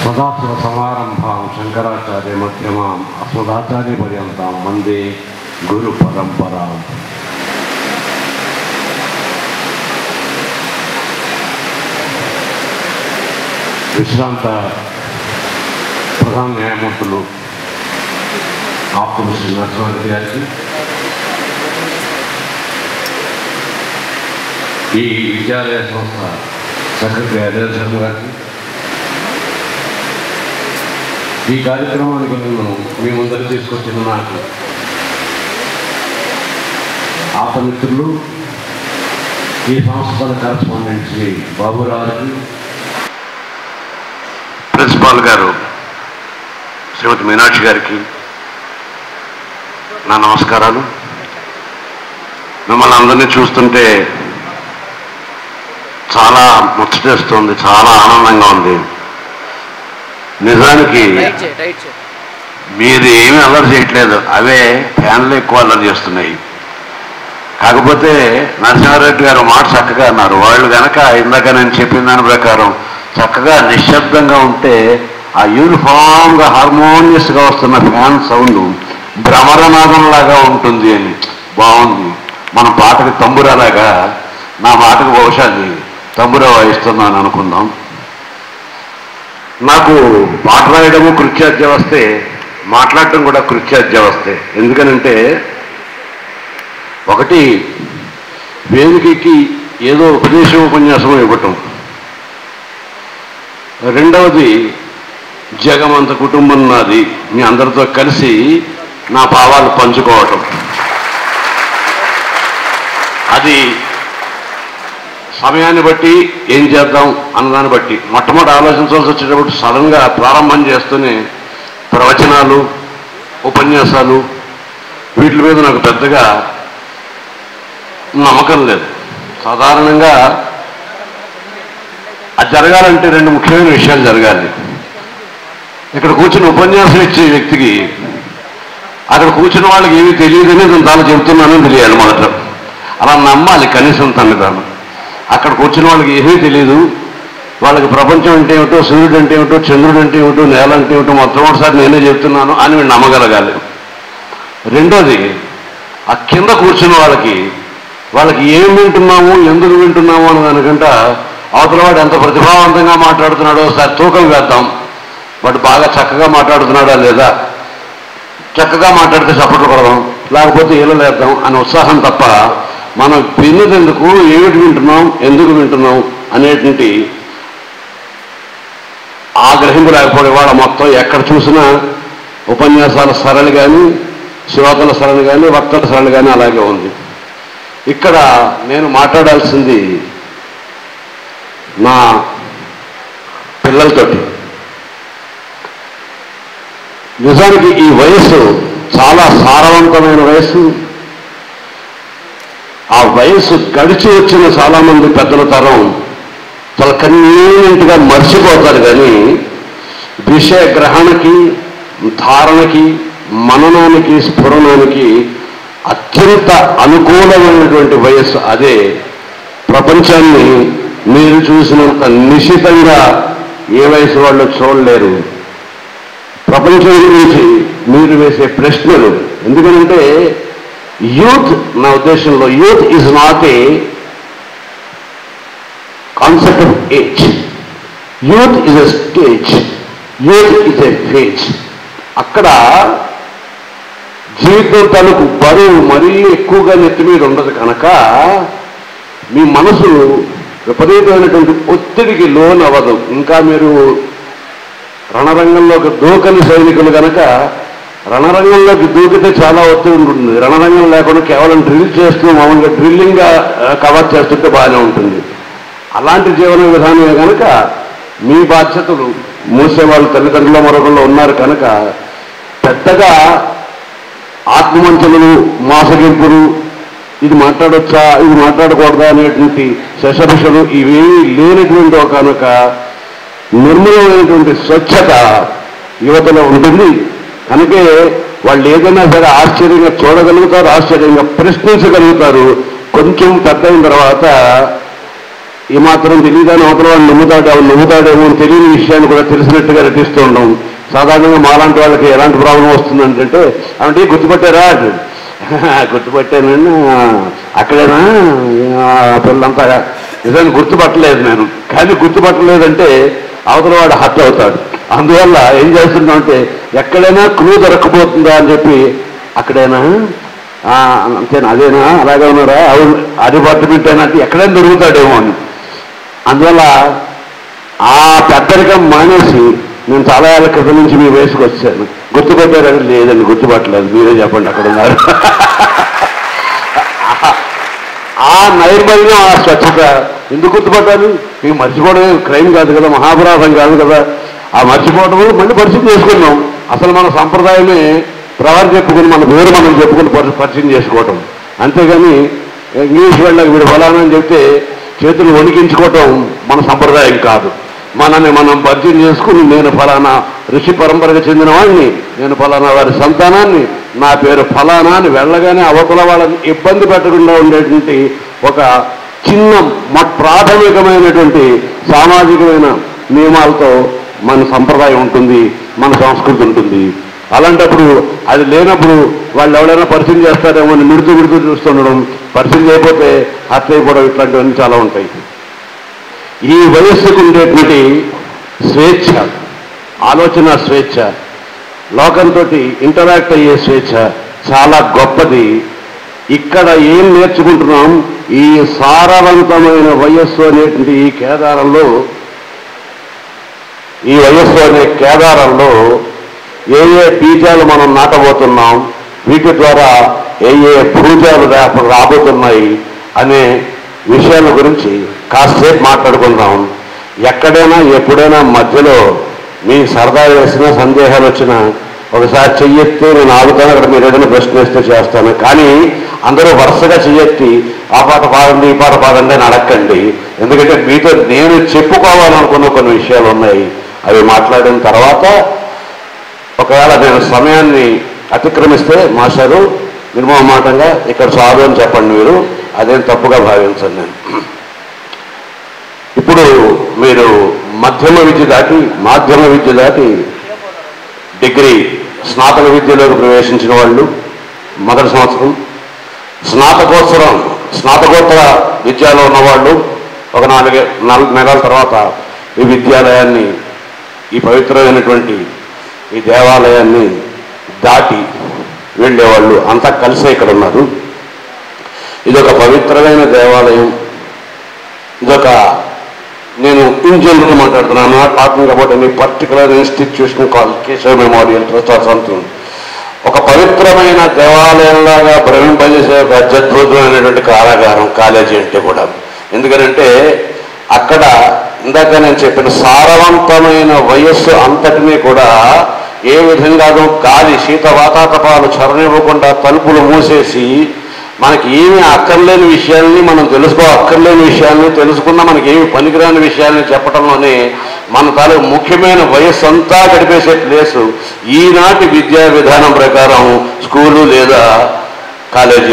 సదాశివ సమారంభాం శంకరాచార్య మధ్యమాం అస్మదాచార్య పర్యంతం వందే గురు పరంపరాం విశ్రాంత ప్రధాన న్యాయమూర్తులు ఆప్తులు శ్రీ నరసింహారెడ్డి గారికి ఈ విద్యాలయ సంస్థ సెక్రటరీ అజయ్ శర్మ గారికి ఈ కార్యక్రమానికి నేను మీ ముందర తీసుకొచ్చిన నాకు ఆపమిత్రులు ఈ సంస్థల కరస్పాండెంట్ శ్రీ బాబురావుకి ప్రిన్సిపాల్ గారు శ్రీమతి మీనాక్షి గారికి నా నమస్కారాలు మిమ్మల్ని అందరినీ చూస్తుంటే చాలా ముచ్చటేస్తుంది చాలా ఆనందంగా ఉంది నిజానికి రైట్ చేయి రైట్ చేయి మీరు ఏమీ అల్లరి చేయట్లేదు అవే ఫ్యాన్లు ఎక్కువ అల్లరి చేస్తున్నాయి కాకపోతే నరసింహారెడ్డి గారు మాట చక్కగా అన్నారు వాళ్ళు కనుక ఇందాక నేను చెప్పిన దాని ప్రకారం చక్కగా నిశ్శబ్దంగా ఉంటే ఆ యూనిఫామ్గా హార్మోనియస్గా వస్తున్న ఫ్యాన్ సౌండ్ భ్రమరనాదంలాగా ఉంటుంది అని బాగుంది మన పాటకి తంబురాలాగా నా మాటకు బహుశా అది తంబురా వాయిస్తున్నాను అనుకుందాం నాకు పాట రాయడము కృత్యాధ్యవస్తే మాట్లాడటం కూడా కృత్యాధ్యవస్తే ఎందుకనంటే ఒకటి వేదికకి ఏదో ఉపదేశం ఉపన్యాసం ఇవ్వటం రెండవది జగమంత కుటుంబం నాది మీ అందరితో కలిసి నా భావాలు పంచుకోవటం అది సమయాన్ని బట్టి ఏం చేద్దాం అన్నదాన్ని బట్టి మొట్టమొదటి ఆలోచించాల్సి వచ్చేటప్పుడు సడన్గా ప్రారంభం చేస్తూనే ప్రవచనాలు ఉపన్యాసాలు వీటి మీద నాకు పెద్దగా నమ్మకం లేదు సాధారణంగా అది జరగాలంటే రెండు ముఖ్యమైన విషయాలు జరగాలి ఇక్కడ కూర్చుని ఉపన్యాసం ఇచ్చే వ్యక్తికి అక్కడ కూర్చున్న వాళ్ళకి ఏమీ తెలియదని నేను తాను చెబుతున్నానని తెలియాలి మొదట అలా నమ్మాలి కనీసం తల్లిదండ్రులు అక్కడ కూర్చున్న వాళ్ళకి ఏమీ తెలియదు వాళ్ళకి ప్రపంచం అంటే ఏమిటో సూర్యుడు అంటే ఏమిటో చంద్రుడు అంటే ఏమిటో నేల అంటే ఏమిటో మొట్టమొదటిసారి నేనే చెప్తున్నాను అని వీళ్ళు నమ్మగలగాలి రెండోది ఆ కింద కూర్చున్న వాళ్ళకి వాళ్ళకి ఏం వింటున్నాము ఎందుకు వింటున్నాము అని దానికంట అవతల వాడు ఎంత ప్రతిభావంతంగా మాట్లాడుతున్నాడో ఒకసారి తూకం వేద్దాం వాడు బాగా చక్కగా మాట్లాడుతున్నాడా లేదా చక్కగా మాట్లాడితే చప్పట్లు కొడదాం లేకపోతే ఏళ్ళు లేద్దాం అనే ఉత్సాహం తప్ప మనం విన్నదెందుకు ఏమిటి వింటున్నాం ఎందుకు వింటున్నాం అనేటువంటి ఆ గ్రహింపు లేకపోవడం వాళ్ళ మొత్తం ఎక్కడ చూసినా ఉపన్యాసాల సరళి కానీ శ్రోతల సరళి కానీ వక్తల సరళి కానీ అలాగే ఉంది ఇక్కడ నేను మాట్లాడాల్సింది నా పిల్లలతోటి నిజానికి ఈ వయస్సు చాలా సారవంతమైన వయస్సు ఆ వయస్సు గడిచి వచ్చిన చాలా మంది పెద్దల తరం చాలా కన్వీనియంట్గా మర్చిపోతారు కానీ విషయ గ్రహణకి ధారణకి మననానికి స్ఫురణానికి అత్యంత అనుకూలమైనటువంటి వయస్సు అదే ప్రపంచాన్ని మీరు చూసినంత నిశితంగా ఏ వయసు వాళ్ళు చూడలేరు ప్రపంచం గురించి మీరు వేసే ప్రశ్నలు ఎందుకంటే యూత్ నా ఉద్దేశంలో youth is not a concept of age youth is a stage youth is a phase అక్కడ జీవితం తలకు బరువు మరీ ఎక్కువగా నెత్తి మీద ఉండదు కనుక మీ మనసు విపరీతమైనటువంటి ఒత్తిడికి లోన్ అవ్వదు ఇంకా మీరు రణరంగంలోకి దూకని సైనికులు కనుక రణరంగంలోకి దూకితే చాలా ఒత్తిడి ఉంటుంది రణరంగం లేకుండా కేవలం డ్రిల్ చేస్తూ మామూలుగా డ్రిల్లింగ్గా కవర్ చేస్తుంటే బాగానే ఉంటుంది అలాంటి జీవన విధానమే కనుక మీ బాధ్యతలు మూసేవాళ్ళు తల్లిదండ్రులు మరొకళ్ళు ఉన్నారు కనుక పెద్దగా ఆత్మవంచనలు మోసగింపులు ఇది మాట్లాడొచ్చా ఇది మాట్లాడకూడదా అనేటువంటి శశభిషలు ఇవేమీ లేనటువంటి ఒక కనుక నిర్మలమైనటువంటి స్వచ్ఛత యువతలో ఉంటుంది కనుకే వాళ్ళు ఏదైనా సరే ఆశ్చర్యంగా చూడగలుగుతారు ఆశ్చర్యంగా ప్రశ్నించగలుగుతారు కొంచెం పెద్ద అయిన తర్వాత ఈ మాత్రం తెలియదని అవతల వాడు నమ్ముతాడు ఎవరు నమ్ముతాడేమో అని తెలియని విషయాన్ని కూడా తెలిసినట్టుగా నటిస్తూ ఉండడం సాధారణంగా మాలాంటి వాళ్ళకి ఎలాంటి ప్రాబ్లం వస్తుందంటే అంటే గుర్తుపట్టారా అంటాడు. గుర్తుపట్టానండి ఆ, అక్కడేనా ఆ, పిల్లంతా నిజాన్ని గుర్తుపట్టలేదు నేను కానీ గుర్తుపట్టలేదంటే అవతల వాడు హత్య అవుతాడు అందువల్ల ఏం చేస్తున్నామంటే ఎక్కడైనా క్లూ దొరకపోతుందా అని చెప్పి అక్కడైనా ఆ, అంతేనా అదేనా అలాగే ఉన్నారా అవును ఆ డిపార్ట్మెంట్ అయినా అంటే ఎక్కడైనా దొరుకుతాడేమో అని అందువల్ల ఆ పెద్దరికం మానేసి నేను చాలా ఏళ్ళ క్రితం నుంచి మీ వయసుకు వచ్చాను గుర్తుపట్టారని లేదండి గుర్తుపట్టలేదు మీరే చెప్పండి అక్కడ ఉన్నారు ఆ నైర్మల్యం ఆ స్వచ్ఛత ఎందుకు గుర్తుపట్టాలి మీకు మర్చిపోవడం క్రైమ్ కాదు కదా మహాపరాధం కాదు కదా ఆ మర్చిపోవడం వల్ల మళ్ళీ పరిచయం చేసుకున్నాం అసలు మన సంప్రదాయమే ప్రవారు చెప్పుకుని మన పేరు మనం చెప్పుకుని పరి- పరిచయం చేసుకోవటం అంతేగాని ఇంగ్లీష్ వాళ్ళకి వీడు ఫలానా అని చెప్తే చేతులు వణికించుకోవటం మన సంప్రదాయం కాదు మనని మనం పరిచయం చేసుకుని నేను ఫలానా ఋషి పరంపరకు చెందిన వాడిని నేను ఫలానా వారి సంతానాన్ని నా పేరు ఫలానా అని వెళ్ళగానే అవతల వాళ్ళని ఇబ్బంది పెట్టకుండా ఉండేటువంటి ఒక చిన్న మొ- ప్రాథమికమైనటువంటి సామాజికమైన నియమాలతో మన సంప్రదాయం ఉంటుంది మన సంస్కృతి ఉంటుంది అలాంటప్పుడు అది లేనప్పుడు వాళ్ళు ఎవరైనా పరిచయం చేస్తారేమో అని మిడుతూ మిడుతూ చూస్తుండడం పరిచయం చేయకపోతే హత్య అయిపోవడం ఇట్లాంటివన్నీ చాలా ఉంటాయి ఈ వయస్సుకు ఉండేటువంటి స్వేచ్ఛ ఆలోచన స్వేచ్ఛ లోకంతో ఇంటరాక్ట్ అయ్యే స్వేచ్ఛ చాలా గొప్పది ఇక్కడ ఏం నేర్చుకుంటున్నాం ఈ సారవంతమైన వయస్సు అనేటువంటి ఈ కేదారంలో ఈ వయస్సు అనే కేదారంలో ఏ ఏ బీజాలు మనం నాటబోతున్నాం వీటి ద్వారా ఏ ఏ భూజాలు రేప రాబోతున్నాయి అనే విషయాల గురించి కాసేపు మాట్లాడుకుందాం ఎక్కడైనా ఎప్పుడైనా మధ్యలో మీ సరదా వేసిన సందేహాలు వచ్చినా ఒకసారి చెయ్యెత్తి నేను ఆగుతాను అక్కడ మీరు ఏదైనా ప్రశ్న వేస్తే చేస్తాను కానీ అందరూ వరుసగా చెయ్యెత్తి ఆ పాట పాడండి ఈ పాట పాడండి అని అడగండి ఎందుకంటే మీతో నేను చెప్పుకోవాలనుకున్న కొన్ని విషయాలు ఉన్నాయి అవి మాట్లాడిన తర్వాత ఒకవేళ నేను సమయాన్ని అతిక్రమిస్తే మాస్టారు నిర్మమాటంగా ఇక్కడ చాలు అని చెప్పండి మీరు అదేం తప్పుగా భావించండి నేను ఇప్పుడు మీరు మధ్యమ విద్య దాటి మాధ్యమ విద్య దాటి డిగ్రీ స్నాతక విద్యలోకి ప్రవేశించిన వాళ్ళు మొదటి సంవత్సరం స్నాతకోత్సవం స్నాతకోత్తర విద్యలో ఉన్నవాళ్ళు ఒక నాలుగే నాలుగు నెలల తర్వాత ఈ విద్యాలయాన్ని ఈ పవిత్రమైనటువంటి ఈ దేవాలయాన్ని దాటి వెళ్ళేవాళ్ళు అంతా కలిసే ఇక్కడ ఉన్నారు ఇదొక పవిత్రమైన దేవాలయం ఇదొక నేను ఇన్ జనరల్ మాట్లాడుతున్నాను not talking about any particular institution call Keshava memorial trust or something ఒక పవిత్రమైన దేవాలయంలాగా భ్రమింపజేసే ఒక అత్యద్భుతమైనటువంటి కారాగారం కాలేజీ అంటే కూడా ఎందుకంటే అక్కడ ఇందాక నేను చెప్పిన సారవంతమైన వయస్సు అంతటినీ కూడా ఏ విధంగానూ గాలి శీత వాతాతపాలు చరణివ్వకుండా తలుపులు మూసేసి మనకి ఏమి అక్కర్లేని విషయాల్ని మనం తెలుసుకో అక్కర్లేని విషయాల్ని తెలుసుకున్న మనకి ఏమి పనికిరాని విషయాల్ని చెప్పడంలోనే మన తాలూకు ముఖ్యమైన వయస్సు అంతా గడిపేసే ప్లేసు ఈనాటి విద్యా విధానం ప్రకారం స్కూలు లేదా కాలేజీ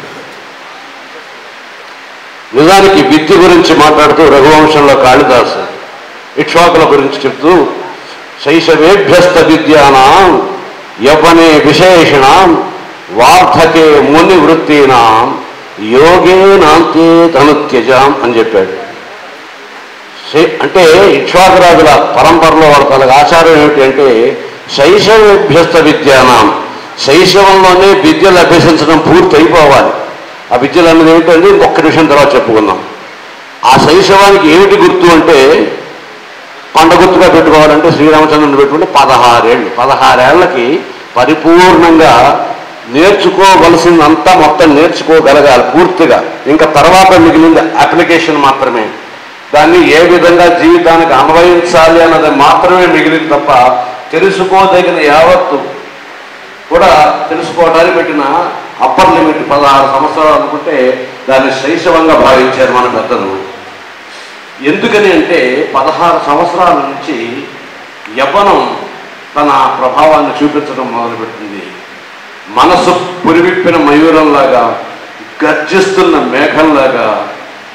నిజానికి విద్య గురించి మాట్లాడుతూ రఘువంశంలో కాళిదాసు ఇక్ష్వాకుల గురించి చెప్తూ శైశవేభ్యస్త విద్యానాం యవనే విశేషణం వార్ధకే ముని వృత్తీనాం యోగే నాంతే తనుత్యజాం అని చెప్పాడు శై- అంటే ఇక్ష్వాకురాజుల పరంపరలో వాళ్ళ తనకు ఆచారం ఏమిటి అంటే శైశవేభ్యస్త విద్యానాం శైశవంలోనే విద్యలు అభ్యసించడం పూర్తి అయిపోవాలి ఆ విద్యలు అన్నది ఏమిటంటే ఇంకొక నిమిషం తర్వాత చెప్పుకుందాం ఆ శైశవానికి ఏమిటి గుర్తు అంటే పండ గుర్తుగా పెట్టుకోవాలంటే శ్రీరామచంద్రుని పెట్టుకుంటే పదహారేళ్ళు పదహారేళ్లకి పరిపూర్ణంగా నేర్చుకోవలసిందంతా మొత్తం నేర్చుకోగలగాలి పూర్తిగా ఇంకా తర్వాత మిగిలింది అప్లికేషన్ మాత్రమే దాన్ని ఏ విధంగా జీవితానికి అన్వయించాలి అన్నది మాత్రమే మిగిలింది తప్ప తెలుసుకోదగిన యావత్తు కూడా తెలుసుకోవడానికి పెట్టిన అప్పర్ లిమిట్ పదహారు సంవత్సరాలు అనుకుంటే దాన్ని శైశవంగా భావించారు మన పెద్దలు ఎందుకని అంటే పదహారు సంవత్సరాల నుంచి యవ్వనం తన ప్రభావాన్ని చూపించడం మొదలుపెట్టింది మనసు పురివిప్పిన మయూరంలాగా గర్జిస్తున్న మేఘంలాగా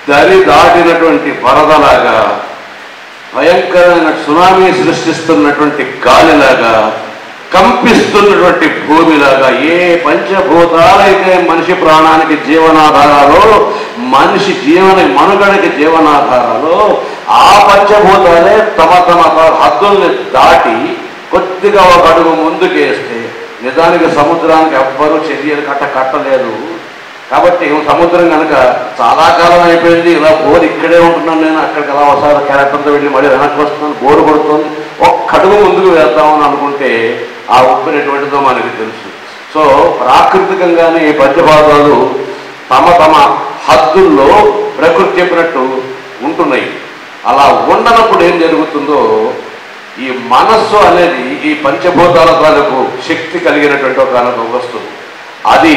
దరి దాటినటువంటి వరదలాగా భయంకరమైన సునామీ సృష్టిస్తున్నటువంటి గాలిలాగా కంపిస్తున్నటువంటి భూమిలాగా ఏ పంచభూతాలైతే మనిషి ప్రాణానికి జీవనాధారాలో మనిషి జీవన మనుగడకి జీవనాధారాలో ఆ పంచభూతాలే తమ తమ హద్దుల్ని దాటి కొద్దిగా ఒక అడుగు ముందుకేస్తే నిజానికి సముద్రానికి ఎవ్వరూ చర్యలు కట్ట కట్టలేదు కాబట్టి సముద్రం కనుక చాలా కాలం అయిపోయింది ఇలా బోర్ ఇక్కడే ఉంటున్నాను నేను అక్కడికి అలా ఒకసారి క్యారెక్టర్తో వెళ్ళి మళ్ళీ వెనక్కి వస్తున్నాను బోరు కొడుతుంది ఒక్క అడుగు ముందుకు వెళ్తామని అనుకుంటే ఆ ఉప్పు ఎటువంటిదో మనకి తెలుసు సో ప్రాకృతికంగానే ఈ పంచపాదాలు తమ తమ హద్దుల్లో ప్రకృతి చెప్పినట్టు ఉంటున్నాయి అలా ఉండనప్పుడు ఏం జరుగుతుందో ఈ మనస్సు అనేది ఈ పంచభూతాల తాలూకు శక్తి కలిగినటువంటి ఒక ఒక వస్తువు అది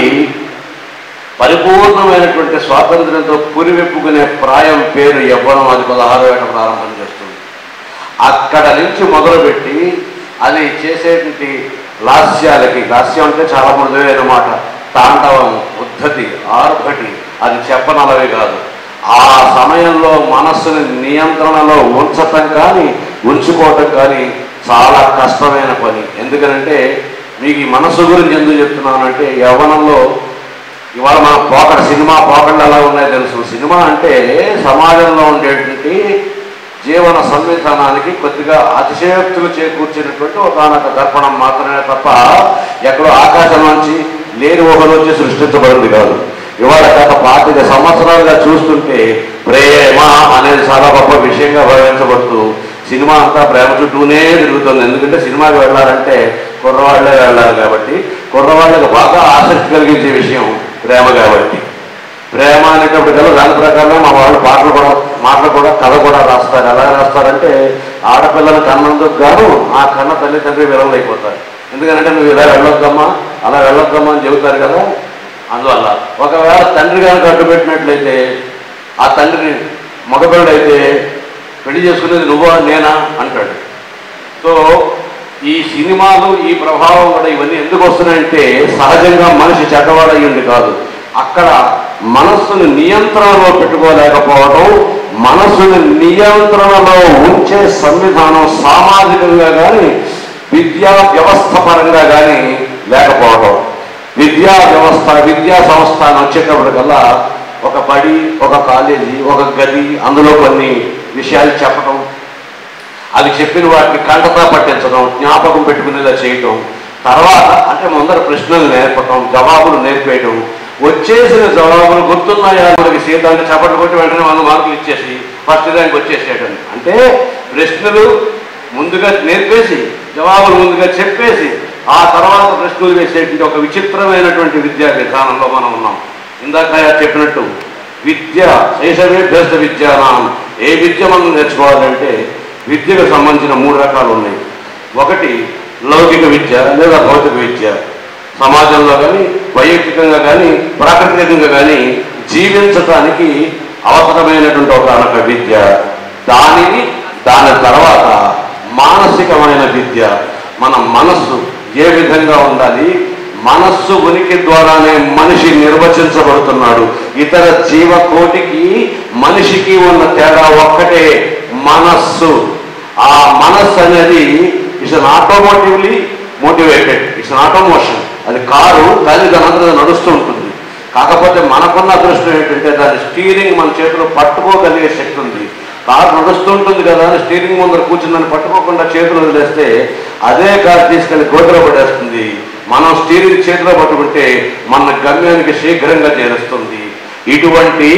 పరిపూర్ణమైనటువంటి స్వాతంత్ర్యంతో పురివెప్పుకునే ప్రాయం పేరు యవ్వనం అది పదహారు ఏట ప్రారంభం చేస్తుంది అక్కడ నుంచి మొదలుపెట్టి అది చేసేటువంటి లాస్యాలకి లాస్యం అంటే చాలా మృదువైన మాట తాండవం ఉద్ధతి ఆర్భటి అది చెప్పనలవి కాదు ఆ సమయంలో మనస్సుని నియంత్రణలో ఉంచటం కానీ ఉంచుకోవటం కానీ చాలా కష్టమైన పని ఎందుకనంటే మీకు ఈ మనస్సు గురించి ఎందుకు చెప్తున్నానంటే యవ్వనంలో ఇవాళ మన పోకడ సినిమా పోకడలు ఎలా ఉన్నాయో తెలుసు సినిమా అంటే సమాజంలో ఉండేటువంటి జీవన సంవిధానానికి కొద్దిగా అతిశయోక్తులు చేకూర్చినటువంటి ఒకనొక దర్పణం మాత్రమే తప్ప ఎక్కడో ఆకాశం నుంచి లేని ఊహలోంచి సృష్టించబడింది కాదు ఇవాళ గత పాతిక సంవత్సరాలుగా చూస్తుంటే ప్రేమ అనేది చాలా గొప్ప విషయంగా భావించబడుతూ సినిమా అంతా ప్రేమ చుట్టూనే తిరుగుతుంది ఎందుకంటే సినిమాకి వెళ్ళాలంటే కుర్రవాళ్లే వెళ్ళాలి కాబట్టి కుర్రవాళ్ళకి బాగా ఆసక్తి కలిగించే విషయం ప్రేమ కాబట్టి ప్రేమ అనేటప్పుడు కదా దాని ప్రకారం మా వాళ్ళు పాటలు కూడా మాటలు కూడా కథ కూడా రాస్తారు ఎలా రాస్తారంటే ఆడపిల్లలు కన్నందుకు గాను ఆ కన్న తల్లిదండ్రి విలవలు అయిపోతారు ఎందుకంటే నువ్వు ఇలా వెళ్ళొద్దమ్మా అలా వెళ్ళొద్దమ్మా అని చెబుతారు కదా అందువల్ల ఒకవేళ తండ్రి గారికి అడ్డుపెట్టినట్లయితే ఆ తండ్రిని మగపిల్లడైతే పెళ్లి చేసుకునేది నువ్వా నేనా అంటాడు సో ఈ సినిమాలు ఈ ప్రభావం కూడా ఇవన్నీ ఎందుకు వస్తున్నాయంటే సహజంగా మనిషి చెడ్డవాడయ్యింది కాదు అక్కడ మనస్సును నియంత్రణలో పెట్టుకోలేకపోవడం మనస్సును నియంత్రణలో ఉంచే సంవిధానం సామాజికంగా కానీ విద్యా వ్యవస్థ పరంగా కానీ లేకపోవడం విద్యా వ్యవస్థ విద్యా సంస్థ అని వచ్చేటప్పటికల్లా ఒక బడి ఒక కాలేజీ ఒక గది అందులో కొన్ని విషయాలు చెప్పడం అవి చెప్పిన వాటిని కంటతా పట్టించడం జ్ఞాపకం పెట్టుకునేలా చేయటం తర్వాత అంటే ముందర ప్రశ్నలు నేర్పటం జవాబులు నేర్పేయటం వచ్చేసిన జవాబులు గుర్తున్నాయా మనకి సీత అంటే చప్పట్లు కొట్టి వెంటనే వంద మార్కులు ఇచ్చేసి ఫస్ట్ ర్యాంక్ వచ్చేసేయడం అంటే ప్రశ్నలు ముందుగా నేర్పేసి జవాబులు ముందుగా చెప్పేసి ఆ తర్వాత ప్రశ్నలు వేసేటువంటి ఒక విచిత్రమైనటువంటి విద్యా విధానంలో మనం ఉన్నాం ఇందాక చెప్పినట్టు విద్య శైశవేభ్యస్త విద్యానం ఏ విద్య మనం నేర్చుకోవాలంటే విద్యకు సంబంధించిన మూడు రకాలు ఉన్నాయి ఒకటి లౌకిక విద్య లేదా భౌతిక విద్య సమాజంలో కానీ వైయక్తికంగా కానీ ప్రాకృతికంగా కానీ జీవించటానికి అవసరమైనటువంటి ఒక అనొక విద్య దానిని దాని తర్వాత మానసికమైన విద్య మన మనస్సు ఏ విధంగా ఉండాలి మనస్సు ఉనికి ద్వారానే మనిషి నిర్వచించబడుతున్నాడు ఇతర జీవకోటికి మనిషికి ఉన్న తేడా ఒక్కటే మనస్సు ఆ మనస్సు అనేది it's an automotively motivated it's an automotion అది కారు దాని దానంతా నడుస్తూ ఉంటుంది కాకపోతే మనకున్న అదృష్టం ఏంటంటే దాని స్టీరింగ్ మన చేతిలో పట్టుకోగలిగే శక్తి ఉంది కారు నడుస్తుంటుంది కదా అని స్టీరింగ్ ముందర కూర్చుందని పట్టుకోకుండా చేతులు వదిలేస్తే అదే కారు తీసుకెళ్లి గోతులో పడేస్తుంది మనం స్టీరింగ్ చేతిలో పట్టుకుంటే మన గమ్యానికి శీఘ్రంగా చేరుస్తుంది ఇటువంటి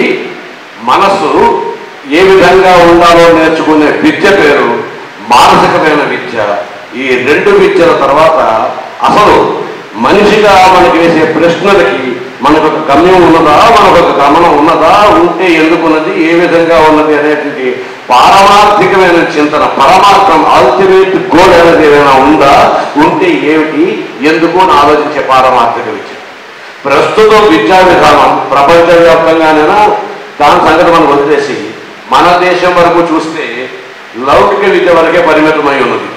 మనసు ఏ విధంగా ఉండాలో నేర్చుకునే విద్య పేరు మానసికమైన విద్య ఈ రెండు విద్యల తర్వాత అసలు మనిషిగా మనకి వేసే ప్రశ్నలకి మనకు ఒక గమ్యం ఉన్నదా మనకు ఒక గమనం ఉన్నదా ఉంటే ఎందుకున్నది ఏ విధంగా ఉన్నది అనేటువంటి పారమార్థికమైన చింతన పరమార్థం అల్టిమేట్ గోల్ అనేది ఏదైనా ఉందా ఉంటే ఏమిటి ఎందుకు అని ఆలోచించే పారమార్థిక విద్య ప్రస్తుతం విద్యా విధానం ప్రపంచవ్యాప్తంగానైనా దాని సంగతి మనం వదిలేసి మన దేశం వరకు చూస్తే లౌకిక విద్య వరకే పరిమితమై ఉన్నది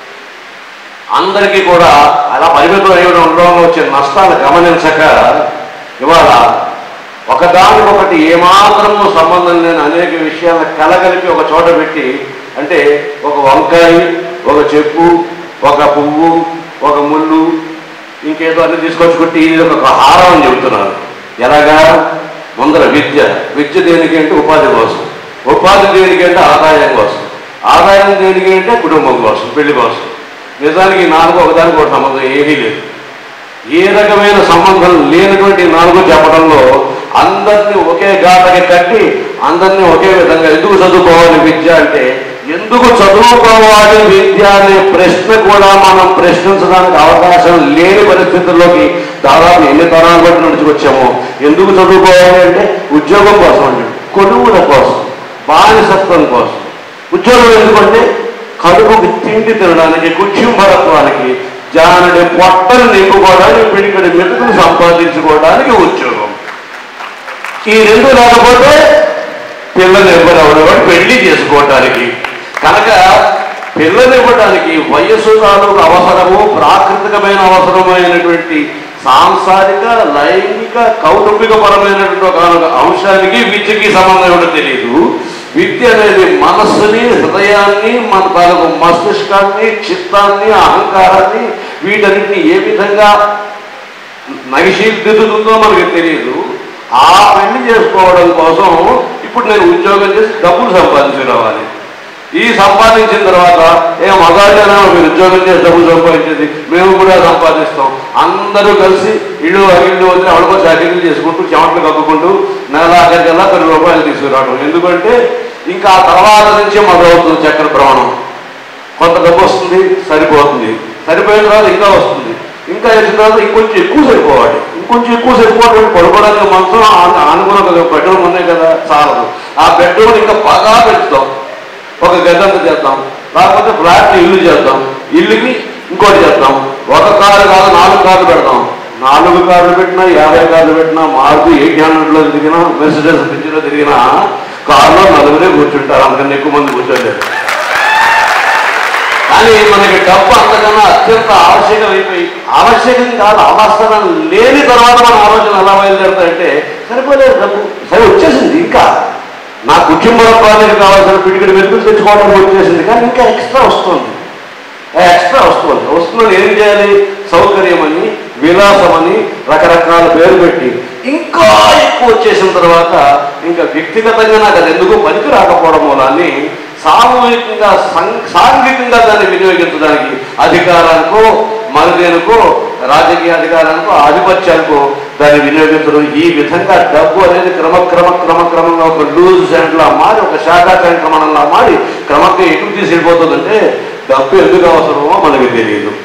అందరికీ కూడా అలా పరిమితం అయి ఉండడంలో వచ్చే నష్టాలు గమనించక ఇవాళ ఒకదానికొకటి ఏమాత్రము సంబంధం లేని అనేక విషయాలను కలగలిపి ఒక చోట పెట్టి అంటే ఒక వంకాయ ఒక చెప్పు ఒక పువ్వు ఒక ముళ్ళు ఇంకేదో అన్ని తీసుకొచ్చి కొట్టి ఇది ఒక హారం అని చెబుతున్నారు ఎలాగా ముందర విద్య విద్య దేనికి అంటే ఉపాధి కోసం ఉపాధి దేనికి అంటే ఆదాయం కోసం ఆదాయం దేనికి అంటే కుటుంబం కోసం పెళ్లి కోసం నిజానికి ఈ నాలుగు ఒకదానికి ఒక సంబంధం ఏమీ లేదు ఏ రకమైన సంబంధం లేనటువంటి నాలుగు చెప్పడంలో అందరినీ ఒకే గాటకి కట్టి అందరినీ ఒకే విధంగా ఎందుకు చదువుకోవాలి విద్య అంటే ఎందుకు చదువుకోవాలి విద్య అనే ప్రశ్న కూడా మనం ప్రశ్నించడానికి అవకాశం లేని పరిస్థితుల్లోకి దాదాపు ఎన్ని తరాలు బట్టి నడుచుకొచ్చామో ఎందుకు చదువుకోవాలి అంటే ఉద్యోగం కోసం అండి కొనుగోల కోసం బానిసత్వం కోసం ఉద్యోగం ఎందుకంటే కడుపుకి తిండి తినడానికి కుటుంబరత్వానికి జానడి పొట్టను నింపుకోవడానికి పిడికడి మెతుకులు సంపాదించుకోవడానికి ఉద్యోగం ఈ రెండు లేకపోతే పిల్లలు ఇవ్వరు పెళ్లి చేసుకోవటానికి కనుక పిల్లలు ఇవ్వడానికి వయస్సు తాలూకు అవసరము ప్రాకృతికమైన అవసరమైనటువంటి సాంసారిక లైంగిక కౌటుంబిక పరమైనటువంటి ఒక అంశానికి విద్యకి సంబంధం ఏమిటో తెలియదు విద్య అనేది మనస్సుని హృదయాన్ని మన తాలూకు మస్తిష్కాన్ని చిత్తాన్ని అహంకారాన్ని వీటన్నిటిని ఏ విధంగా నగిశీదిద్దుతుందో మనకు తెలియదు ఆ పెళ్లి చేసుకోవడం కోసం ఇప్పుడు నేను ఉద్యోగం చేసి డబ్బులు సంపాదించుకోవాలి ఈ సంపాదించిన తర్వాత ఏ మగాళ్ళైనా మీరు ఉద్యోగం చేసి డబ్బులు సంపాదించేది మేము కూడా సంపాదిస్తాం అందరూ కలిసి ఇల్లు అగిళ్ళు వదిలి అవడకో చాకరీలు చేసుకుంటూ చెమటలు కప్పుకుంటూ నెల ఆఖరికల్లా కొన్ని రూపాయలు తీసుకురావడం ఎందుకంటే ఇంకా ఆ తర్వాత నుంచే మొదలవుతుంది చక్కెర ప్రమాణం కొంత డబ్బు వస్తుంది సరిపోతుంది సరిపోయిన తర్వాత ఇంకా వస్తుంది ఇంకా వచ్చిన తర్వాత ఇంకొంచెం ఎక్కువ సరిపోవాలి ఇంకొంచెం ఎక్కువ సరిపోవడం పడుకోవడానికి మాత్రం ఆను- అనుకున్న ఒక బెడ్రూమ్ ఉన్నాయి కదా చాలదు ఆ బెడ్రూమ్ ఇంకా బాగా పెంచుతాం ఒక గదంత చేద్దాం లేకపోతే ఫ్లాట్ ఇల్లు చేద్దాం ఇల్లుకి ఇంకోటి చేద్దాం ఒక కారు కాదు నాలుగు కార్లు పెడదాం నాలుగు కార్లు పెట్టినా యాభై కార్లు పెట్టినా మారుతూ ఎయిట్ హండ్రెడ్లో తిరిగినా మెర్సిడెస్ బ్రిడ్జ్లో తిరిగినా కారులో నలుగురే కూర్చుంటారు అందుకని ఎక్కువ మంది కూర్చోలేరు కానీ మనకి డబ్బు అంతకన్నా అత్యంత ఆవశ్యకం అయిపోయి ఆవశ్యకం కాదు అవసరం లేని తర్వాత మన ఆలోచన ఎలా బయలుదేరుతాయంటే సరిపోలేదు డబ్బు సరే వచ్చేసింది ఇంకా నా కుటుంబానికి కావాల్సిన పిడికిడి వెతుకులు తెచ్చుకోవడానికి వచ్చేసింది కానీ ఇంకా ఎక్స్ట్రా వస్తుంది ఆ ఎక్స్ట్రా వస్తుంది వస్తున్నది ఏం చేయాలి సౌకర్యమని విలాసమని రకరకాల పేరు పెట్టి ఇంకా ఎక్కువ వచ్చేసిన తర్వాత ఇంకా వ్యక్తిగతంగా నాకు అది ఎందుకు పనికి రాకపోవడం మూలాన్ని సామూహికంగా సం- సాంఘికంగా దాన్ని వినియోగించడానికి అధికారానికో మరుదేనుకో రాజకీయ అధికారానికో ఆధిపత్యానికో దాన్ని వినియోగించడం ఈ విధంగా డబ్బు అనేది క్రమక్రమ క్రమక్రమంగా ఒక లూజ్ సెంట్లా మారి ఒక శాఖా సంక్రమణంలా మారి క్రమంగా ఎటు తీసుకెళ్ళిపోతుందంటే డబ్బు ఎందుకు అవసరమో మనకి తెలియదు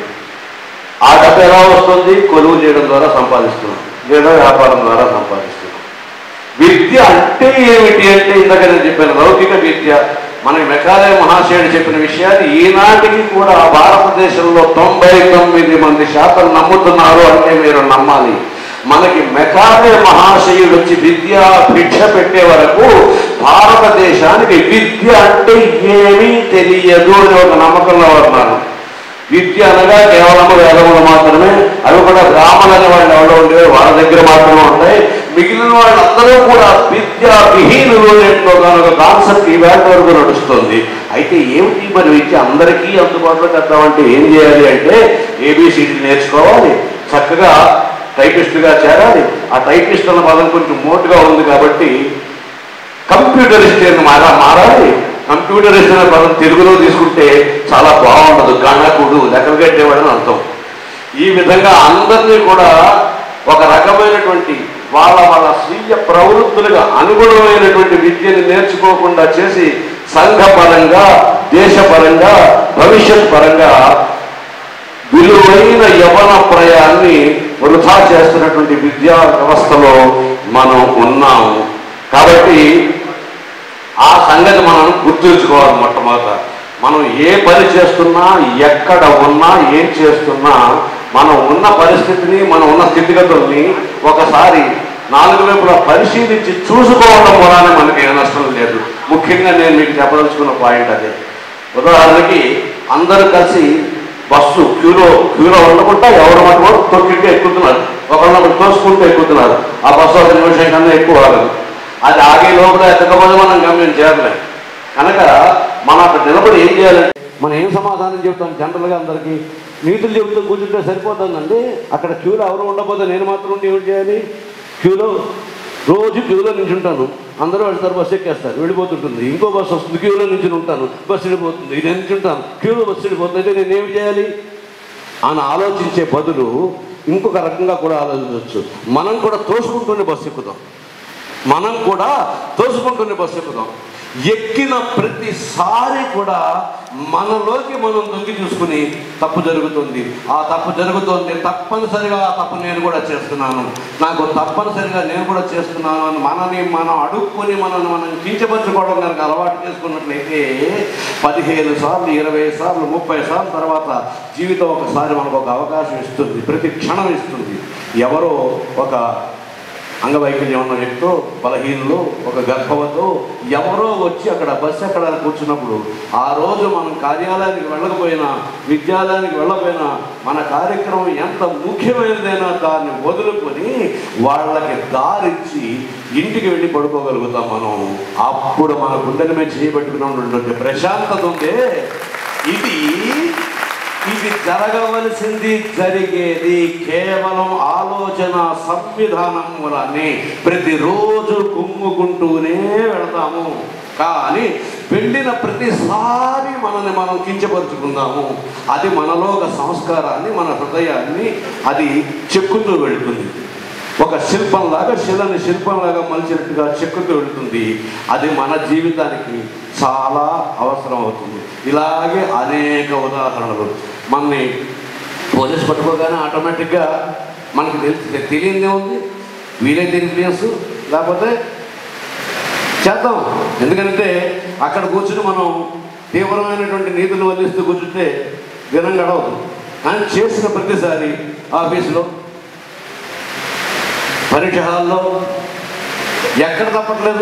ఆ డబ్బు ఎలా వస్తుంది కొలువు చేయడం ద్వారా సంపాదిస్తున్నాం లేదా వ్యాపారం ద్వారా సంపాదిస్తున్నాం విద్య అంటే ఏమిటి అంటే ఇందాక నేను చెప్పాను లౌకిక విద్య మనకి మెకాలయ మహాశయుడు చెప్పిన విషయాన్ని ఈనాటికి కూడా భారతదేశంలో తొంభై తొమ్మిది మంది శాతం నమ్ముతున్నారు అంటే మీరు నమ్మాలి మనకి మెకాలయ మహాశయుడు వచ్చి విద్య భిక్ష పెట్టే వరకు భారతదేశానికి విద్య అంటే ఏమీ తెలియదు అని ఒక నమ్మకంలో ఉన్నారు విద్య అనగా కేవలం వేదములు మాత్రమే అవి కూడా బ్రాహ్మణులు అనే వాళ్ళు ఎవరో ఉండేవారు వాళ్ళ దగ్గర మాత్రమే ఉంటాయి మిగిలిన వాళ్ళందరూ కూడా విద్యా విహీనులు అనేటువంటి ఒక కాన్సెప్ట్ ఈ వేట వరకు నడుస్తుంది అయితే ఏమిటి మరి విద్య అందరికీ అందుబాటులో తెద్దామంటే ఏం చేయాలి అంటే ఏబిసిడి నేర్చుకోవాలి చక్కగా టైపిస్ట్గా చేరాలి ఆ టైపిస్ట్ అన్న పదం కొంచెం మోటుగా ఉంది కాబట్టి కంప్యూటరిస్ట్ అని మారా మారాలి కంప్యూటరిస్ట్ అనే పదం తెలుగులో తీసుకుంటే చాలా బాగుండదు గణకుడు లెక్కలు కట్టేవాడని అర్థం ఈ విధంగా అందరినీ కూడా ఒక రకమైనటువంటి వాళ్ళ వాళ్ళ స్వీయ ప్రవృత్తులుగా అనుగుణమైనటువంటి విద్యని నేర్చుకోకుండా చేసి సంఘపరంగా దేశపరంగా భవిష్యత్ పరంగా విలువైన యవన ప్రయాన్ని వృధా చేస్తున్నటువంటి విద్యా వ్యవస్థలో మనం ఉన్నాము కాబట్టి ఆ సంగతి మనం గుర్తుంచుకోవాలి మొట్టమొదట మనం ఏ పని చేస్తున్నా ఎక్కడ ఉన్నా ఏం చేస్తున్నా మనం ఉన్న పరిస్థితిని మనం ఉన్న స్థితిగతుల్ని ఒకసారి నాలుగు వైపులా పరిశీలించి చూసుకోవడం వలన మనకి ఏ నష్టం లేదు ముఖ్యంగా నేను మీకు చెప్పదలుచుకున్న పాయింట్ అదే ఉదాహరణకి అందరూ కలిసి బస్సు క్యూలో క్యూలో ఉండకుండా ఎవరు మటుకు తొక్కింటే ఎక్కుతున్నారు ఒకళ్ళొకరు తోసుకుంటూ ఎక్కుతున్నారు ఆ బస్సు ఒక నిమిషం కన్నా ఎక్కువ ఆగదు అది ఆగే లోపల ఎక్కకపోతే మనం గమ్యం చేరలేం కనుక మనం అక్కడ నిలబడి ఏం చేయాలంటే మనం ఏం సమాధానం చెప్తాం జనరల్గా అందరికీ నీతులు చెబుతూ కూర్చుంటే సరిపోతుందండి అక్కడ క్యూలో ఎవరు ఉండకపోతే నేను మాత్రం ఉండి ఏం చేయాలి క్యూలో రోజు క్యూలో నించుంటాను అందరూ వెళ్తారు బస్సు ఎక్కేస్తారు వెళ్ళిపోతుంటుంది ఇంకో బస్సు వస్తుంది క్యూలో నుంచి ఉంటాను బస్సు వెళ్ళిపోతుంది ఇది నించుంటాను క్యూలో బస్సు వెళ్ళిపోతుంది అయితే నేను ఏం చేయాలి అని ఆలోచించే బదులు ఇంకొక రకంగా కూడా ఆలోచించవచ్చు మనం కూడా తోసుకుంటూనే బస్సు ఎక్కుదాం మనం కూడా తోసుకుంటూనే బస్సు ఎక్కుదాం ఎక్కిన ప్రతిసారి కూడా మనలోకి మనం దొంగి చూసుకుని తప్పు జరుగుతుంది ఆ తప్పు జరుగుతుంది తప్పనిసరిగా ఆ తప్పు నేను కూడా చేస్తున్నాను నాకు తప్పనిసరిగా నేను కూడా చేస్తున్నాను అని మనని మనం అడుక్కొని మనల్ని మనం కించపరచుకోవడం కనుక అలవాటు చేసుకున్నట్లయితే పదిహేను సార్లు ఇరవై సార్లు ముప్పై సార్లు తర్వాత జీవితం ఒకసారి మనకు ఒక అవకాశం ఇస్తుంది ప్రతి క్షణం ఇస్తుంది ఎవరో ఒక అంగవైకల్యం ఉన్న వ్యక్తో బలహీనులు ఒక గర్భవతో ఎవరో వచ్చి అక్కడ బస్సు ఎక్కడ కూర్చున్నప్పుడు ఆ రోజు మనం కార్యాలయానికి వెళ్ళకపోయినా విద్యాలయానికి వెళ్ళకపోయినా మన కార్యక్రమం ఎంత ముఖ్యమైనదైనా దాన్ని వదులుకొని వాళ్ళకి దారిచ్చి ఇంటికి వెళ్ళి పడుకోగలుగుతాం మనం అప్పుడు మన గుండెల మీద చేయబెట్టుకున్నటువంటి ప్రశాంతత ఉందే ఇది ఇది జరగవలసింది జరిగేది కేవలం ఆలోచన సంవిధానం వలనే ప్రతిరోజు కుమ్ముకుంటూనే వెళతాము కానీ వెళ్ళిన ప్రతిసారి మనల్ని మనం కించపరుచుకుందాము అది మనలో ఒక సంస్కారాన్ని మన హృదయాన్ని అది చెక్కుతూ వెళుతుంది ఒక శిల్పంలాగా శిలని శిల్పంలాగా మలిచినట్టుగా చెక్కుతూ వెళుతుంది అది మన జీవితానికి చాలా అవసరం అవుతుంది ఇలాగే అనేక ఉదాహరణలు మనని పోలీస్ పట్టుకోగానే ఆటోమేటిక్గా మనకి తెలిసి తెలియదే ఉంది వీలైతే ఇన్ఫ్లుయెన్స్ లేకపోతే చేద్దాం ఎందుకంటే అక్కడ కూర్చుని మనం తీవ్రమైనటువంటి నీతులు వల్లిస్తూ కూర్చుంటే దినం గడవదు కానీ చేసిన ప్రతిసారి ఆఫీసులో పరీక్ష హాల్లో ఎక్కడ తప్పట్లేదు